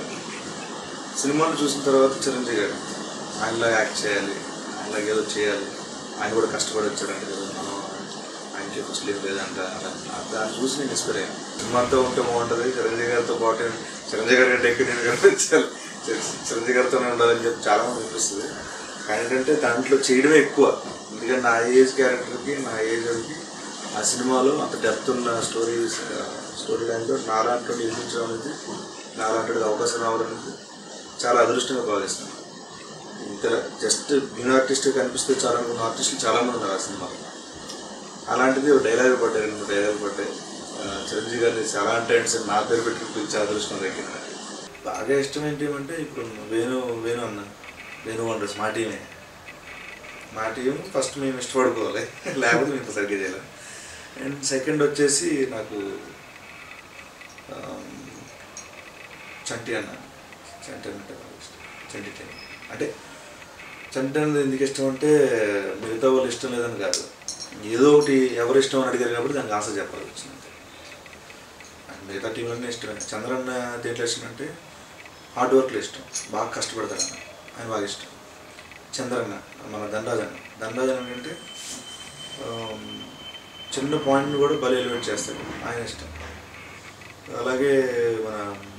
సినిమాలు చూసిన తర్వాత చిరంజీవి గారు ఆయనలా యాక్ట్ చేయాలి ఆయనలాగా ఏదో చేయాలి ఆయన కూడా కష్టపడి వచ్చాడంటే కదా మనం ఆయనకి ఫస్ట్ ఏం లేదంట అలా దాన్ని చూసి నేను ఇన్స్పైర్ అయ్యాను సినిమాతో ఉంటే బాగుంటుంది చిరంజీవి గారితో పాటు చిరంజీవి గారి కంటే ఎక్కువ నేను కనిపించాలి చిర- చిరంజీవి గారితోనే ఉండాలని చెప్పి చాలా మంది అనిపిస్తుంది కానీ ఏంటంటే దాంట్లో చేయడమే ఎక్కువ ఎందుకంటే నా ఏజ్ క్యారెక్టర్కి నా ఏజ్ వాళ్ళకి ఆ సినిమాలో అంత డెప్త్ ఉన్న స్టోరీ స్టోరీ లైన్లో నాలాంటి నిర్మించడం అనేది నాలాంటి అవకాశం రావడం అనేది చాలా అదృష్టంగా భావిస్తున్నాను ఇంకా జస్ట్ న్యూ ఆర్టిస్ట్ కనిపిస్తే చాలా మంది ఆర్టిస్టులు చాలా మంది ఉన్నారు ఆ సినిమాలో అలాంటిది ఒక డైలాగ్ పడ్డాయి రెండు మూడు డైలాగ్ పడ్డాయి ఆ, చిరంజీవి గారిని చాలా అంటే అంటే నా పేరు పెట్టి పిలిచే అదృష్టం దక్కింది నాకు. బాగా ఇష్టం ఏంటి అంటే ఇప్పుడు వేణు వేణు అన్న వేణు వండర్స్ మా టీమే మా టీం ఫస్ట్ మేము ఇష్టపడుకోవాలి లేకపోతే మేము సరిగ్గా చేయాలి అండ్ సెకండ్ వచ్చేసి నాకు ఆమ్, చంటి అన్న చంటి అన్న అంటే బాగా ఇష్టం చంటి టీం అంటే చంటి అన్నది ఎందుకు ఇష్టం అంటే మిగతా వాళ్ళు ఇష్టం లేదని కాదు ఏదో ఒకటి ఎవరు ఇష్టం అని అడిగారు కాబట్టి దానికి ఆన్సర్ చెప్పాల్సి వచ్చింది అంతే. అండ్ మిగతా టీంలన్నీ ఇష్టమే చంద్రన్న దేంట్లో ఇష్టం అంటే హార్డ్ వర్క్లో ఇష్టం బాగా కష్టపడతాడు అన్న ఆయన బాగా ఇష్టం చంద్రన్న మన దండాజన్ దండాజన్ అంటే ఆమ్, చిన్న పాయింట్ని కూడా బలి ఎలివేట్ చేస్తాడు ఆయన ఇష్టం అలాగే మన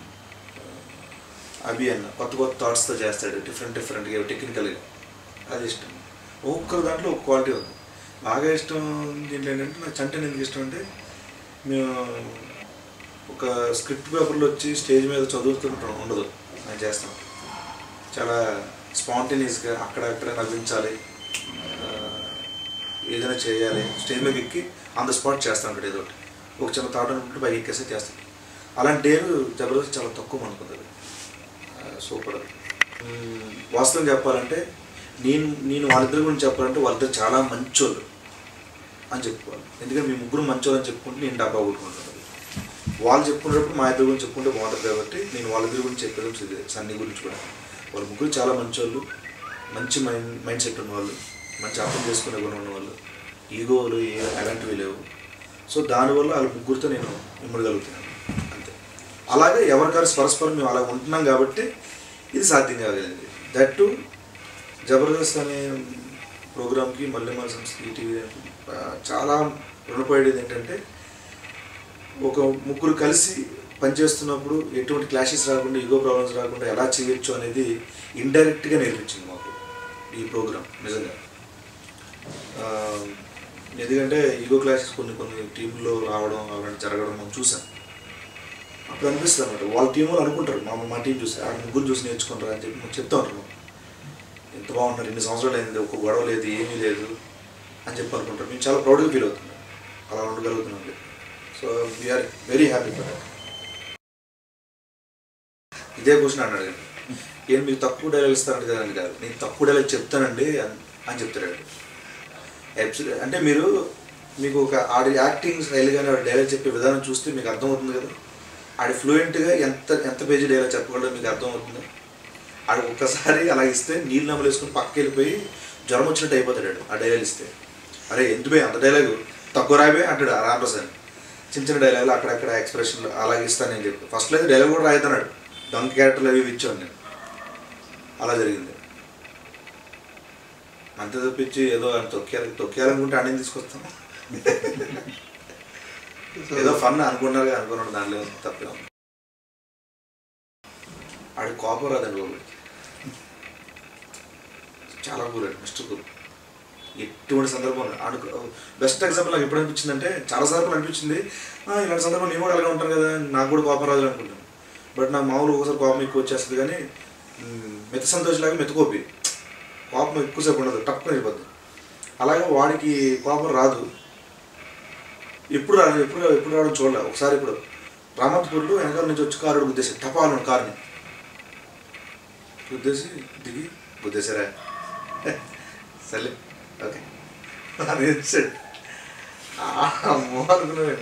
అభి అన్న కొత్త కొత్త థాట్స్తో చేస్తాడు డిఫరెంట్ డిఫరెంట్గా టెక్నికల్గా అది ఇష్టం ఒక్కొక్కరు దాంట్లో ఒక క్వాలిటీ ఉంది బాగా ఇష్టం దీంట్లో ఏంటంటే నాకు చంటని ఎందుకు ఇష్టం అంటే మేము ఒక స్క్రిప్ట్ పేపర్లో వచ్చి స్టేజ్ మీద చదువుతుంటాం ఉండదు నేను చేస్తాం చాలా స్పాంటేనియస్గా అక్కడక్కడ నవ్వించాలి ఆ, ఏదైనా చేయాలి స్టేజ్ మీద ఎక్కి ఆన్ ద స్పాట్ చేస్తూ ఉంటాడు ఏదో ఒకటి ఒక చిన్న థాట్ అనుకుంటే పైకి ఎక్కేస్తే చేస్తాడు అలాంటి డేలు జబర్దస్త్ చాలా తక్కువ అనుకుంటుంది సూపర్ మ్మ్, వాస్తవం చెప్పాలంటే నేను నేను వాళ్ళిద్దరి గురించి చెప్పాలంటే వాళ్ళిద్దరు చాలా మంచోళ్ళు అని చెప్పుకోవాలి ఎందుకంటే మీ ముగ్గురు మంచోళ్ళు అని చెప్పుకుంటే నేను డబ్బా కొట్టుకుంటాను వాళ్ళు చెప్పుకునేటప్పుడు మా ఇద్దరి గురించి చెప్పుకుంటే బాగుంటుంది కాబట్టి నేను వాళ్ళిద్దరి గురించి చెప్పేది ఇదే, సన్నీ గురించి కూడా వాళ్ళ ముగ్గురు చాలా మంచోళ్ళు మంచి మైండ్ మైండ్ సెట్ ఉన్నవాళ్ళు మంచి అర్థం చేసుకునే గుణం ఉన్నవాళ్ళు ఈగోలు ఏ అలాంటివి లేవు సో దానివల్ల వాళ్ళ ముగ్గురితో నేను ఇమ్మడగలుగుతున్నాను అంతే అలాగే ఎవరికారు పరస్పరం మేము అలా ఉంటున్నాం కాబట్టి ఇది సాధ్యం కాగలిగింది దట్ టు జబర్దస్త్ అనే ప్రోగ్రామ్కి మల్లెమాల సంస్థ ఈటీవీ చాలా రుణపడేది ఏంటంటే ఒక ముగ్గురు కలిసి పనిచేస్తున్నప్పుడు ఎటువంటి క్లాషెస్ రాకుండా ఈగో ప్రాబ్లమ్స్ రాకుండా ఎలా చేయొచ్చు అనేది ఇండైరెక్ట్గా నేర్పించింది మాకు ఈ ప్రోగ్రామ్ నిజంగా ఆ, ఎందుకంటే ఈగో క్లాషెస్ కొన్ని కొన్ని టీంలో రావడం అలాంటి జరగడం మనం చూసాం అప్పుడు అనిపిస్తుంది అనమాట వాళ్ళ టీం వాళ్ళు అనుకుంటారు మా మా టీం చూసి ఆ ముగ్గురు చూసి నేర్చుకుంటారు అని చెప్పి మాకు చెప్తా ఉంటారు ఎంత బాగుంటారు ఇన్ని సంవత్సరాలు అయింది ఒక గొడవ లేదు ఏమీ లేదు అని చెప్పి అనుకుంటారు మేము చాలా ప్రౌడ్గా ఫీల్ అవుతున్నాం అలా ఉండగలుగుతున్నాం so we are very happy for that ఇదే క్వశ్చన్ అన్నాడు కానీ ఏం మీకు తక్కువ డైలాగ్ ఇస్తారంటే కదండి కాదు నేను తక్కువ డైలాగ్ చెప్తానండి అని అని చెప్తాడు యాక్చువల్లీ అంటే మీరు మీకు ఒక ఆడి యాక్టింగ్ స్టైల్ కానీ ఆడి డైలాగ్ చెప్పే విధానం చూస్తే మీకు అర్థమవుతుంది కదా ఆడి ఫ్లూయెంట్గా ఎంత ఎంత పేజీ డైలాగ్ చెప్పగలడో మీకు అర్థమవుతుంది ఆడు ఒక్కసారి అలా ఇస్తే నీళ్ళు నమ్మలు వేసుకుని పక్కకి వెళ్ళిపోయి జ్వరం వచ్చినట్టు అయిపోతాడు ఆడు ఆ డైలాగ్ ఇస్తే అరే ఎందుకు పోయి అంత డైలాగు తక్కువ రాయబోయి అంటాడు ఆ రామప్రసాద్ చిన్న చిన్న డైలాగులు అక్కడక్కడ ఎక్స్ప్రెషన్లు అలాగే ఇస్తాను నేను చెప్పి ఫస్ట్లో అయితే డైలాగ్ కూడా రాయితున్నాడు దొంగ క్యారెక్టర్లు అవి ఇవి ఇచ్చాను నేను అలా జరిగింది అంతే తప్పించి ఏదో ఆయన తొక్కేయాలి తొక్కేయాలనుకుంటే అన్నీ తీసుకొస్తాం ఏదో ఫన్ అనుకున్నారు అనుకున్నాడు దానిలో ఏం తప్పే ఉంది ఆడి కోపం రాదండి బాబు చాలా కూల్ అండి మిస్టర్ కూల్ ఎటువంటి సందర్భం ఆడు బెస్ట్ ఎగ్జాంపుల్ నాకు ఎప్పుడు అనిపించిందంటే చాలా సార్లు అనిపించింది "ఆ, ఇలాంటి సందర్భం నేను కూడా అలాగే ఉంటాను కదా నాకు కూడా కోపం రాదు అనుకుంటాను బట్ నాకు మామూలు ఒకసారి కోపం ఎక్కువ వచ్చేస్తుంది కానీ మ్, మిత సంతోష్ లాగా మెతుకోపి కోపం ఎక్కువసేపు ఉండదు టక్కున అయిపోద్ది అలాగే వాడికి కోపం రాదు ఎప్పుడు రాదు ఎప్పుడు ఎప్పుడు రావడం చూడలే ఒకసారి ఇప్పుడు రామత్పూర్లో వెనకాల నుంచి వచ్చి కారు గుద్దేసి టపాలను కారుని గుద్దేసి దిగి గుద్దేశారా సరే ఓకే అని వచ్చాడు అమ్మో అనుకున్నాను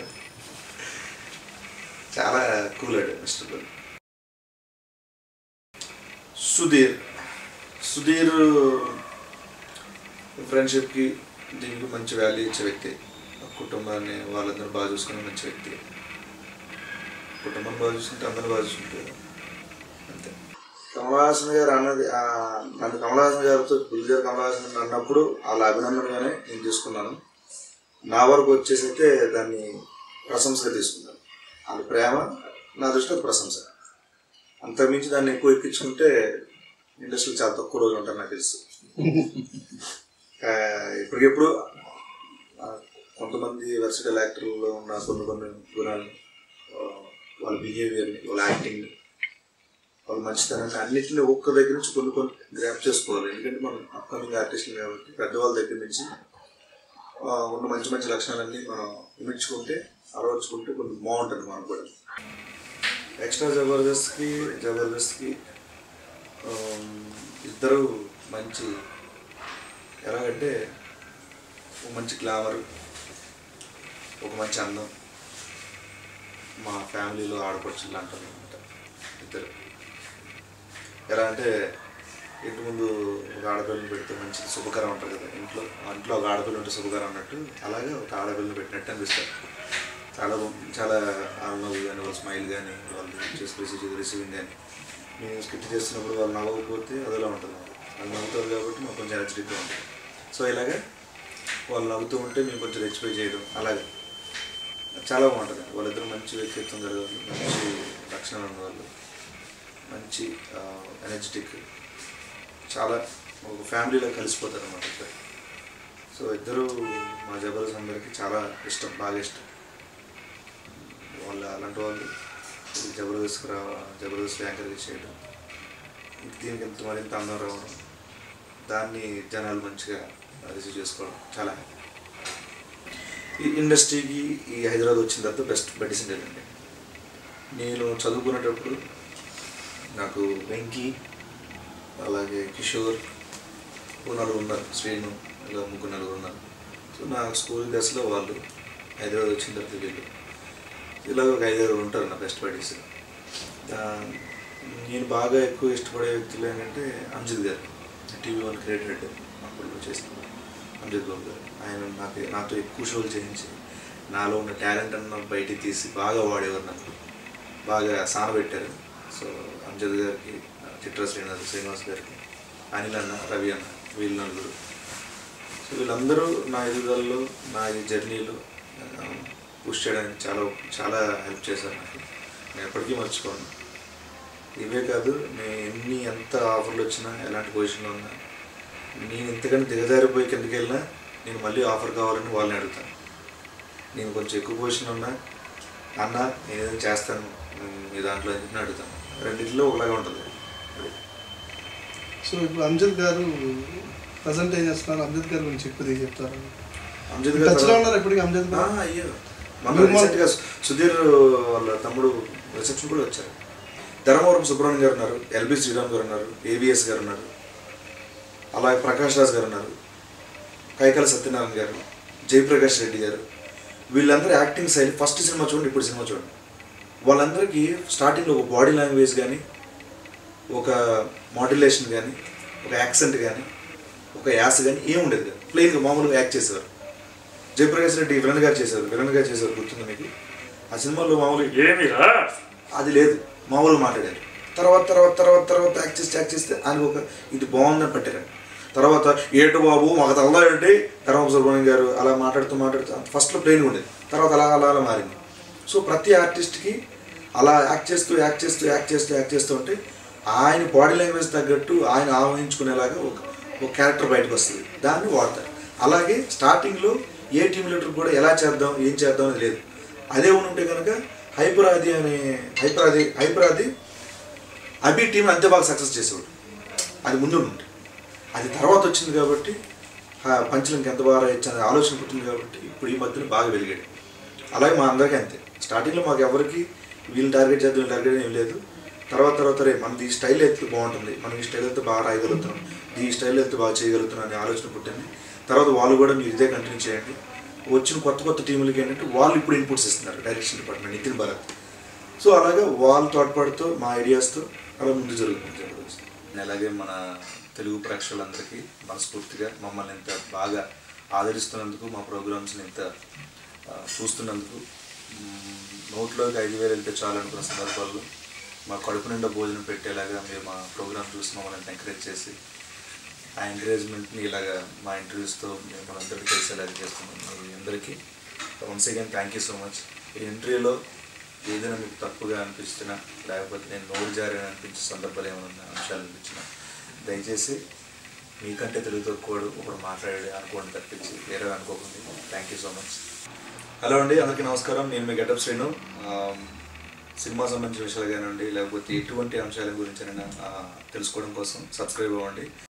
చాలా కూల్ అడు మిస్టర్ కూల్ సుధీర్ సుధీర్ ఫ్రెండ్షిప్కి దీనికి మంచి వాల్యూ ఇచ్చే వ్యక్తి కుటుంబాన్ని వాళ్ళందరూ బాగా చూసుకునే మంచి వ్యక్తి కుటుంబం బాగా చూసుకుంటే అందరూ బాగా చూసుకుంటారు అంతే కమలహాసన్ గారు అన్నది ఆ, నన్ను కమలహాసన్ గారితో గురుగారు కమలహాసన్ గారు అన్నప్పుడు వాళ్ళ అభినందనగానే నేను తీసుకున్నాను నా వరకు వచ్చేసి అయితే దాన్ని ప్రశంసగా తీసుకున్నాను వాళ్ళ ప్రేమ నా దృష్టిలో ప్రశంస అంతకుమించి దాన్ని ఎక్కువ ఎక్కించుకుంటే ఇండస్ట్రీలో చాలా తక్కువ రోజులు ఉంటారు నాకు తెలుసు ఆ, ఇప్పటికెప్పుడు ఆ, కొంతమంది వెర్సిటల్ యాక్టర్లలో ఉన్న కొన్ని కొన్ని గుణాలు ఆ, వాళ్ళ బిహేవియర్ని వాళ్ళ యాక్టింగ్ని వాళ్ళ మంచితనాన్ని అన్నింటినీ ఒక్క దగ్గర నుంచి కొన్ని కొన్ని గ్రాప్ చేసుకోవాలి ఎందుకంటే మనం అప్కమింగ్ ఆర్టిస్టులు కాబట్టి పెద్దవాళ్ళ దగ్గర నుంచి ఆ, ఉన్న మంచి మంచి లక్షణాలన్నీ మనం ఇమిడ్చుకుంటే అలవర్చుకుంటే కొంచెం బాగుంటుంది మనకు కూడా ఎక్స్ట్రా జబర్దస్త్కి జబర్దస్త్కి ఆమ్, ఇద్దరు మంచి ఎలాగంటే ఒక మంచి గ్లామర్ ఒక మంచి అందం మా ఫ్యామిలీలో ఆడపడుచులు అంటారు అనమాట ఇద్దరు ఎలా అంటే ఇంటి ముందు ఒక ఆడపిల్లని పెడితే మంచి శుభకరం ఉంటుంది కదా ఇంట్లో ఆ ఇంట్లో ఒక ఆడపిల్ల ఉంటే శుభకరం అన్నట్టు అలాగే ఒక ఆడపిల్లని పెట్టినట్టు అనిపిస్తారు చాలా బాగుంది. చాలా ఆనందం కానీ వాళ్ళ స్మైల్ కానీ వాళ్ళు చేసి రిసీవ్ రిసీవింగ్ కానీ మేము స్కిట్ చేస్తున్నప్పుడు వాళ్ళు నవ్వకపోతే అదలా ఉంటుంది వాళ్ళు నవ్వుతారు కాబట్టి మాకు కొంచెం ఎనర్జెటిక్గా ఉంటుంది సో ఇలాగే వాళ్ళు నవ్వుతూ ఉంటే మేము కొంచెం రెచ్చిపోయి చేయడం అలాగే చాలా బాగుంటుంది వాళ్ళిద్దరు మంచి వ్యక్తిత్వం కలిగి మంచి లక్షణాలు ఉన్నవాళ్ళు మంచి ఎనర్జెటిక్ చాలా ఒక ఫ్యామిలీలో కలిసిపోతారు అన్నమాట ఇద్దరు సో ఇద్దరు మా జబర్దస్త్ అందరికీ చాలా ఇష్టం బాగా ఇష్టం వాళ్ళ అలాంటి వాళ్ళు ఇది జబర్దస్త్ రా జబర్దస్త్ యాంకర్గా చేయడం దీనికి ఎంత మరింత అందం రావడం దాన్ని జనాలు మంచిగా రిసీవ్ చేసుకోవడం చాలా happy. ఈ ఇండస్ట్రీకి ఈ హైదరాబాద్ వచ్చిన తర్వాత బెస్ట్ మెడిసిన్ అండి నేను చదువుకునేటప్పుడు నాకు వెంకీ అలాగే కిషోర్ ఓ నలుగురు ఉన్నారు శ్రీను ఇలా ముగ్గురు నలుగురు ఉన్నారు సో నా స్కూల్ దశలో వాళ్ళు హైదరాబాద్ వచ్చిన తర్వాత వీళ్ళు ఇలా ఒక ఐదారు ఉంటారు నా బెస్ట్ బడీస్ నేను బాగా ఎక్కువ ఇష్టపడే వ్యక్తులు ఏంటంటే అంజిత్ గారు టీవీ వన్ క్రియేటర్ అప్పుడు చేసిన అంజిత్ బాబు గారు ఆయన నాకు నాతో ఎక్కువ షోలు చేయించి నాలో ఉన్న టాలెంట్ అన్న బయటికి తీసి బాగా వాడేవారు నాకు బాగా సానబెట్టారు సో అంజద్ గారికి చిత్ర శ్రీనివాస్ శ్రీనివాస్ గారికి అనిల్ అన్న రవి అన్న వీళ్ళు నలుగురు సో వీళ్ళందరూ నా ఎదుగుదలలో నా ఈ జర్నీలో పుష్ చేయడానికి చాలా చాలా హెల్ప్ చేశారు నాకు నేను ఎప్పటికీ మర్చిపోను ఇవే కాదు నేను ఎన్ని ఎంత ఆఫర్లు వచ్చినా ఎలాంటి పొజిషన్లో ఉన్నా నేను ఇంతకంటే దిగజారిపోయి కిందకి వెళ్ళినా నేను మళ్ళీ ఆఫర్ కావాలని వాళ్ళని అడుగుతాను నేను కొంచెం ఎక్కువ పొజిషన్ ఉన్నా అన్న నేను ఏదైనా చేస్తాను ఉమ్, మీ దాంట్లో అని చెప్పి అడుగుతాను రెండింటిలో ఒకలాగా ఉంటుంది అది. సో ఇప్పుడు అంజద్ గారు ప్రజెంట్ ఏం చేస్తున్నారు అంజద్ గారి గురించి ఎక్కువ చెప్తారు అంజిత్ టచ్లో గారు ఉన్నారు ఎప్పటికీ అంజద్ ఆ, గారు అయ్యో మన మీరు మా- రీసెంట్గా సుధీర్ వాళ్ళ తమ్ముడు రిసెప్షన్ కూడా వచ్చారు ధర్మవరం సుబ్రహ్మణ్యం గారు ఉన్నారు ఎల్బి శ్రీరామ్ గారు ఉన్నారు ఏవిఎస్ గారు ఉన్నారు అలాగే ప్రకాష్ రాజ్ గారు ఉన్నారు కైకల సత్యనారాయణ గారు జయప్రకాష్ రెడ్డి గారు వీళ్ళందరూ యాక్టింగ్ శైలి ఫస్ట్ సినిమా చూడండి ఇప్పుడు సినిమా చూడండి వాళ్ళందరికీ స్టార్టింగ్లో ఒక బాడీ లాంగ్వేజ్ కానీ ఒక మాడ్యులేషన్ కానీ ఒక యాక్సెంట్ కానీ ఒక యాస కానీ ఏం ఉండేది కాదు ప్లెయిన్గా మామూలుగా యాక్ట్ చేసేవారు జయప్రకాష్ రెడ్డి విలన్ గారు చేశారు విలన్ గారు చేశారు గుర్తుంది మీకు ఆ సినిమాలో మామూలుగా ఏమిరా అది లేదు మామూలుగా మాట్లాడారు తర్వాత తర్వాత తర్వాత తర్వాత యాక్ట్ చేస్తే యాక్ట్ చేస్తే ఆయన ఒక ఇది బాగుందని పట్టారండి తర్వాత ఏటు బాబు మాకు తలదా ఏంటి ధర్మపు సుబ్రహ్మణ్యం గారు అలా మాట్లాడుతూ మాట్లాడుతూ ఫస్ట్లో ప్లెయిన్ ఉండేది తర్వాత అలా అలా అలా మారింది సో ప్రతి ఆర్టిస్ట్కి అలా యాక్ట్ చేస్తూ యాక్ట్ చేస్తూ యాక్ట్ చేస్తూ యాక్ట్ చేస్తూ ఉంటే ఆయన బాడీ లాంగ్వేజ్ తగ్గట్టు ఆయన ఆవహించుకునేలాగా ఒక ఒక క్యారెక్టర్ బయటకు వస్తుంది దాన్ని వాడతారు అలాగే స్టార్టింగ్లో ఏ టీమ్ లీడర్ కూడా ఎలా చేద్దాం ఏం చేద్దాం అనేది లేదు అదే ఉంటే కనుక హైపరాది అనే హైపరాది హైపరాది అభి టీం అంతే బాగా సక్సెస్ చేసేవాడు అది ముందు ఉంటే అది తర్వాత వచ్చింది కాబట్టి ఆ పంచులకు ఎంత బాగా రాయొచ్చు అనే ఆలోచన పుట్టింది కాబట్టి ఇప్పుడు ఈ మధ్యన బాగా వెలిగాడు అలాగే మా అందరికీ అంతే స్టార్టింగ్లో మాకు ఎవరికి వీళ్ళని టార్గెట్ చేద్దాం వీళ్ళని టార్గెట్ ఏం లేదు తర్వాత తర్వాత రే మనది ఈ స్టైల్ అయితే బాగుంటుంది మనం ఈ స్టైల్ అయితే బాగా రాయగలుగుతున్నాం ఈ స్టైల్ అయితే బాగా చేయగలుగుతున్నాం అనే ఆలోచన పుట్టింది తర్వాత వాళ్ళు కూడా మీరు ఇదే కంటిన్యూ చేయండి వచ్చిన కొత్త కొత్త టీములకి ఏంటంటే వాళ్ళు ఇప్పుడు ఇన్పుట్స్ ఇస్తున్నారు direction department Nithin Bharath so అలాగే వాళ్ళు తోడ్పడుతూ మా ఐడియాస్తో అలా ముందు జరుగుతుంది జబర్దస్త్. అలాగే మన తెలుగు ప్రేక్షకులందరికీ మనస్ఫూర్తిగా మమ్మల్ని ఇంత బాగా ఆదరిస్తున్నందుకు మా ప్రోగ్రామ్స్ని ఇంత ఆ, చూస్తున్నందుకు మ్మ్, నోట్లోకి ఐదు వేలు వెళ్తే చాలు అనుకున్న సందర్భాల్లో మా కడుపు నిండా భోజనం పెట్టేలాగా మీరు మా ప్రోగ్రామ్ చూసి మమ్మల్ని ఎంకరేజ్ చేసి ఆ ఎంకరేజ్మెంట్ని ఇలాగా మా ఇంటర్వ్యూస్తో మిమ్మల్ని అందరికీ తెలిసేలాగా చేస్తున్నాం మీ అందరికీ once again thank you so much ఈ ఇంటర్వ్యూలో ఏదైనా మీకు తప్పుగా అనిపించినా లేకపోతే నేను నోరు జారని అనిపించే సందర్భాలు ఏమైనా అంశాలు అనిపించినా దయచేసి మీకంటే తెలుగు తక్కువడు ఒకడు మాట్లాడే అనుకోండి తప్పించి వేరే అనుకోకండి thank you so much hello అండి అందరికీ నమస్కారం నేను మీ గెటప్ శ్రీను ఆమ్, సినిమా సంబంధించిన విషయాలు కానివ్వండి లేకపోతే ఎటువంటి అంశాల గురించి తెలుసుకోవడం కోసం సబ్స్క్రైబ్ అవ్వండి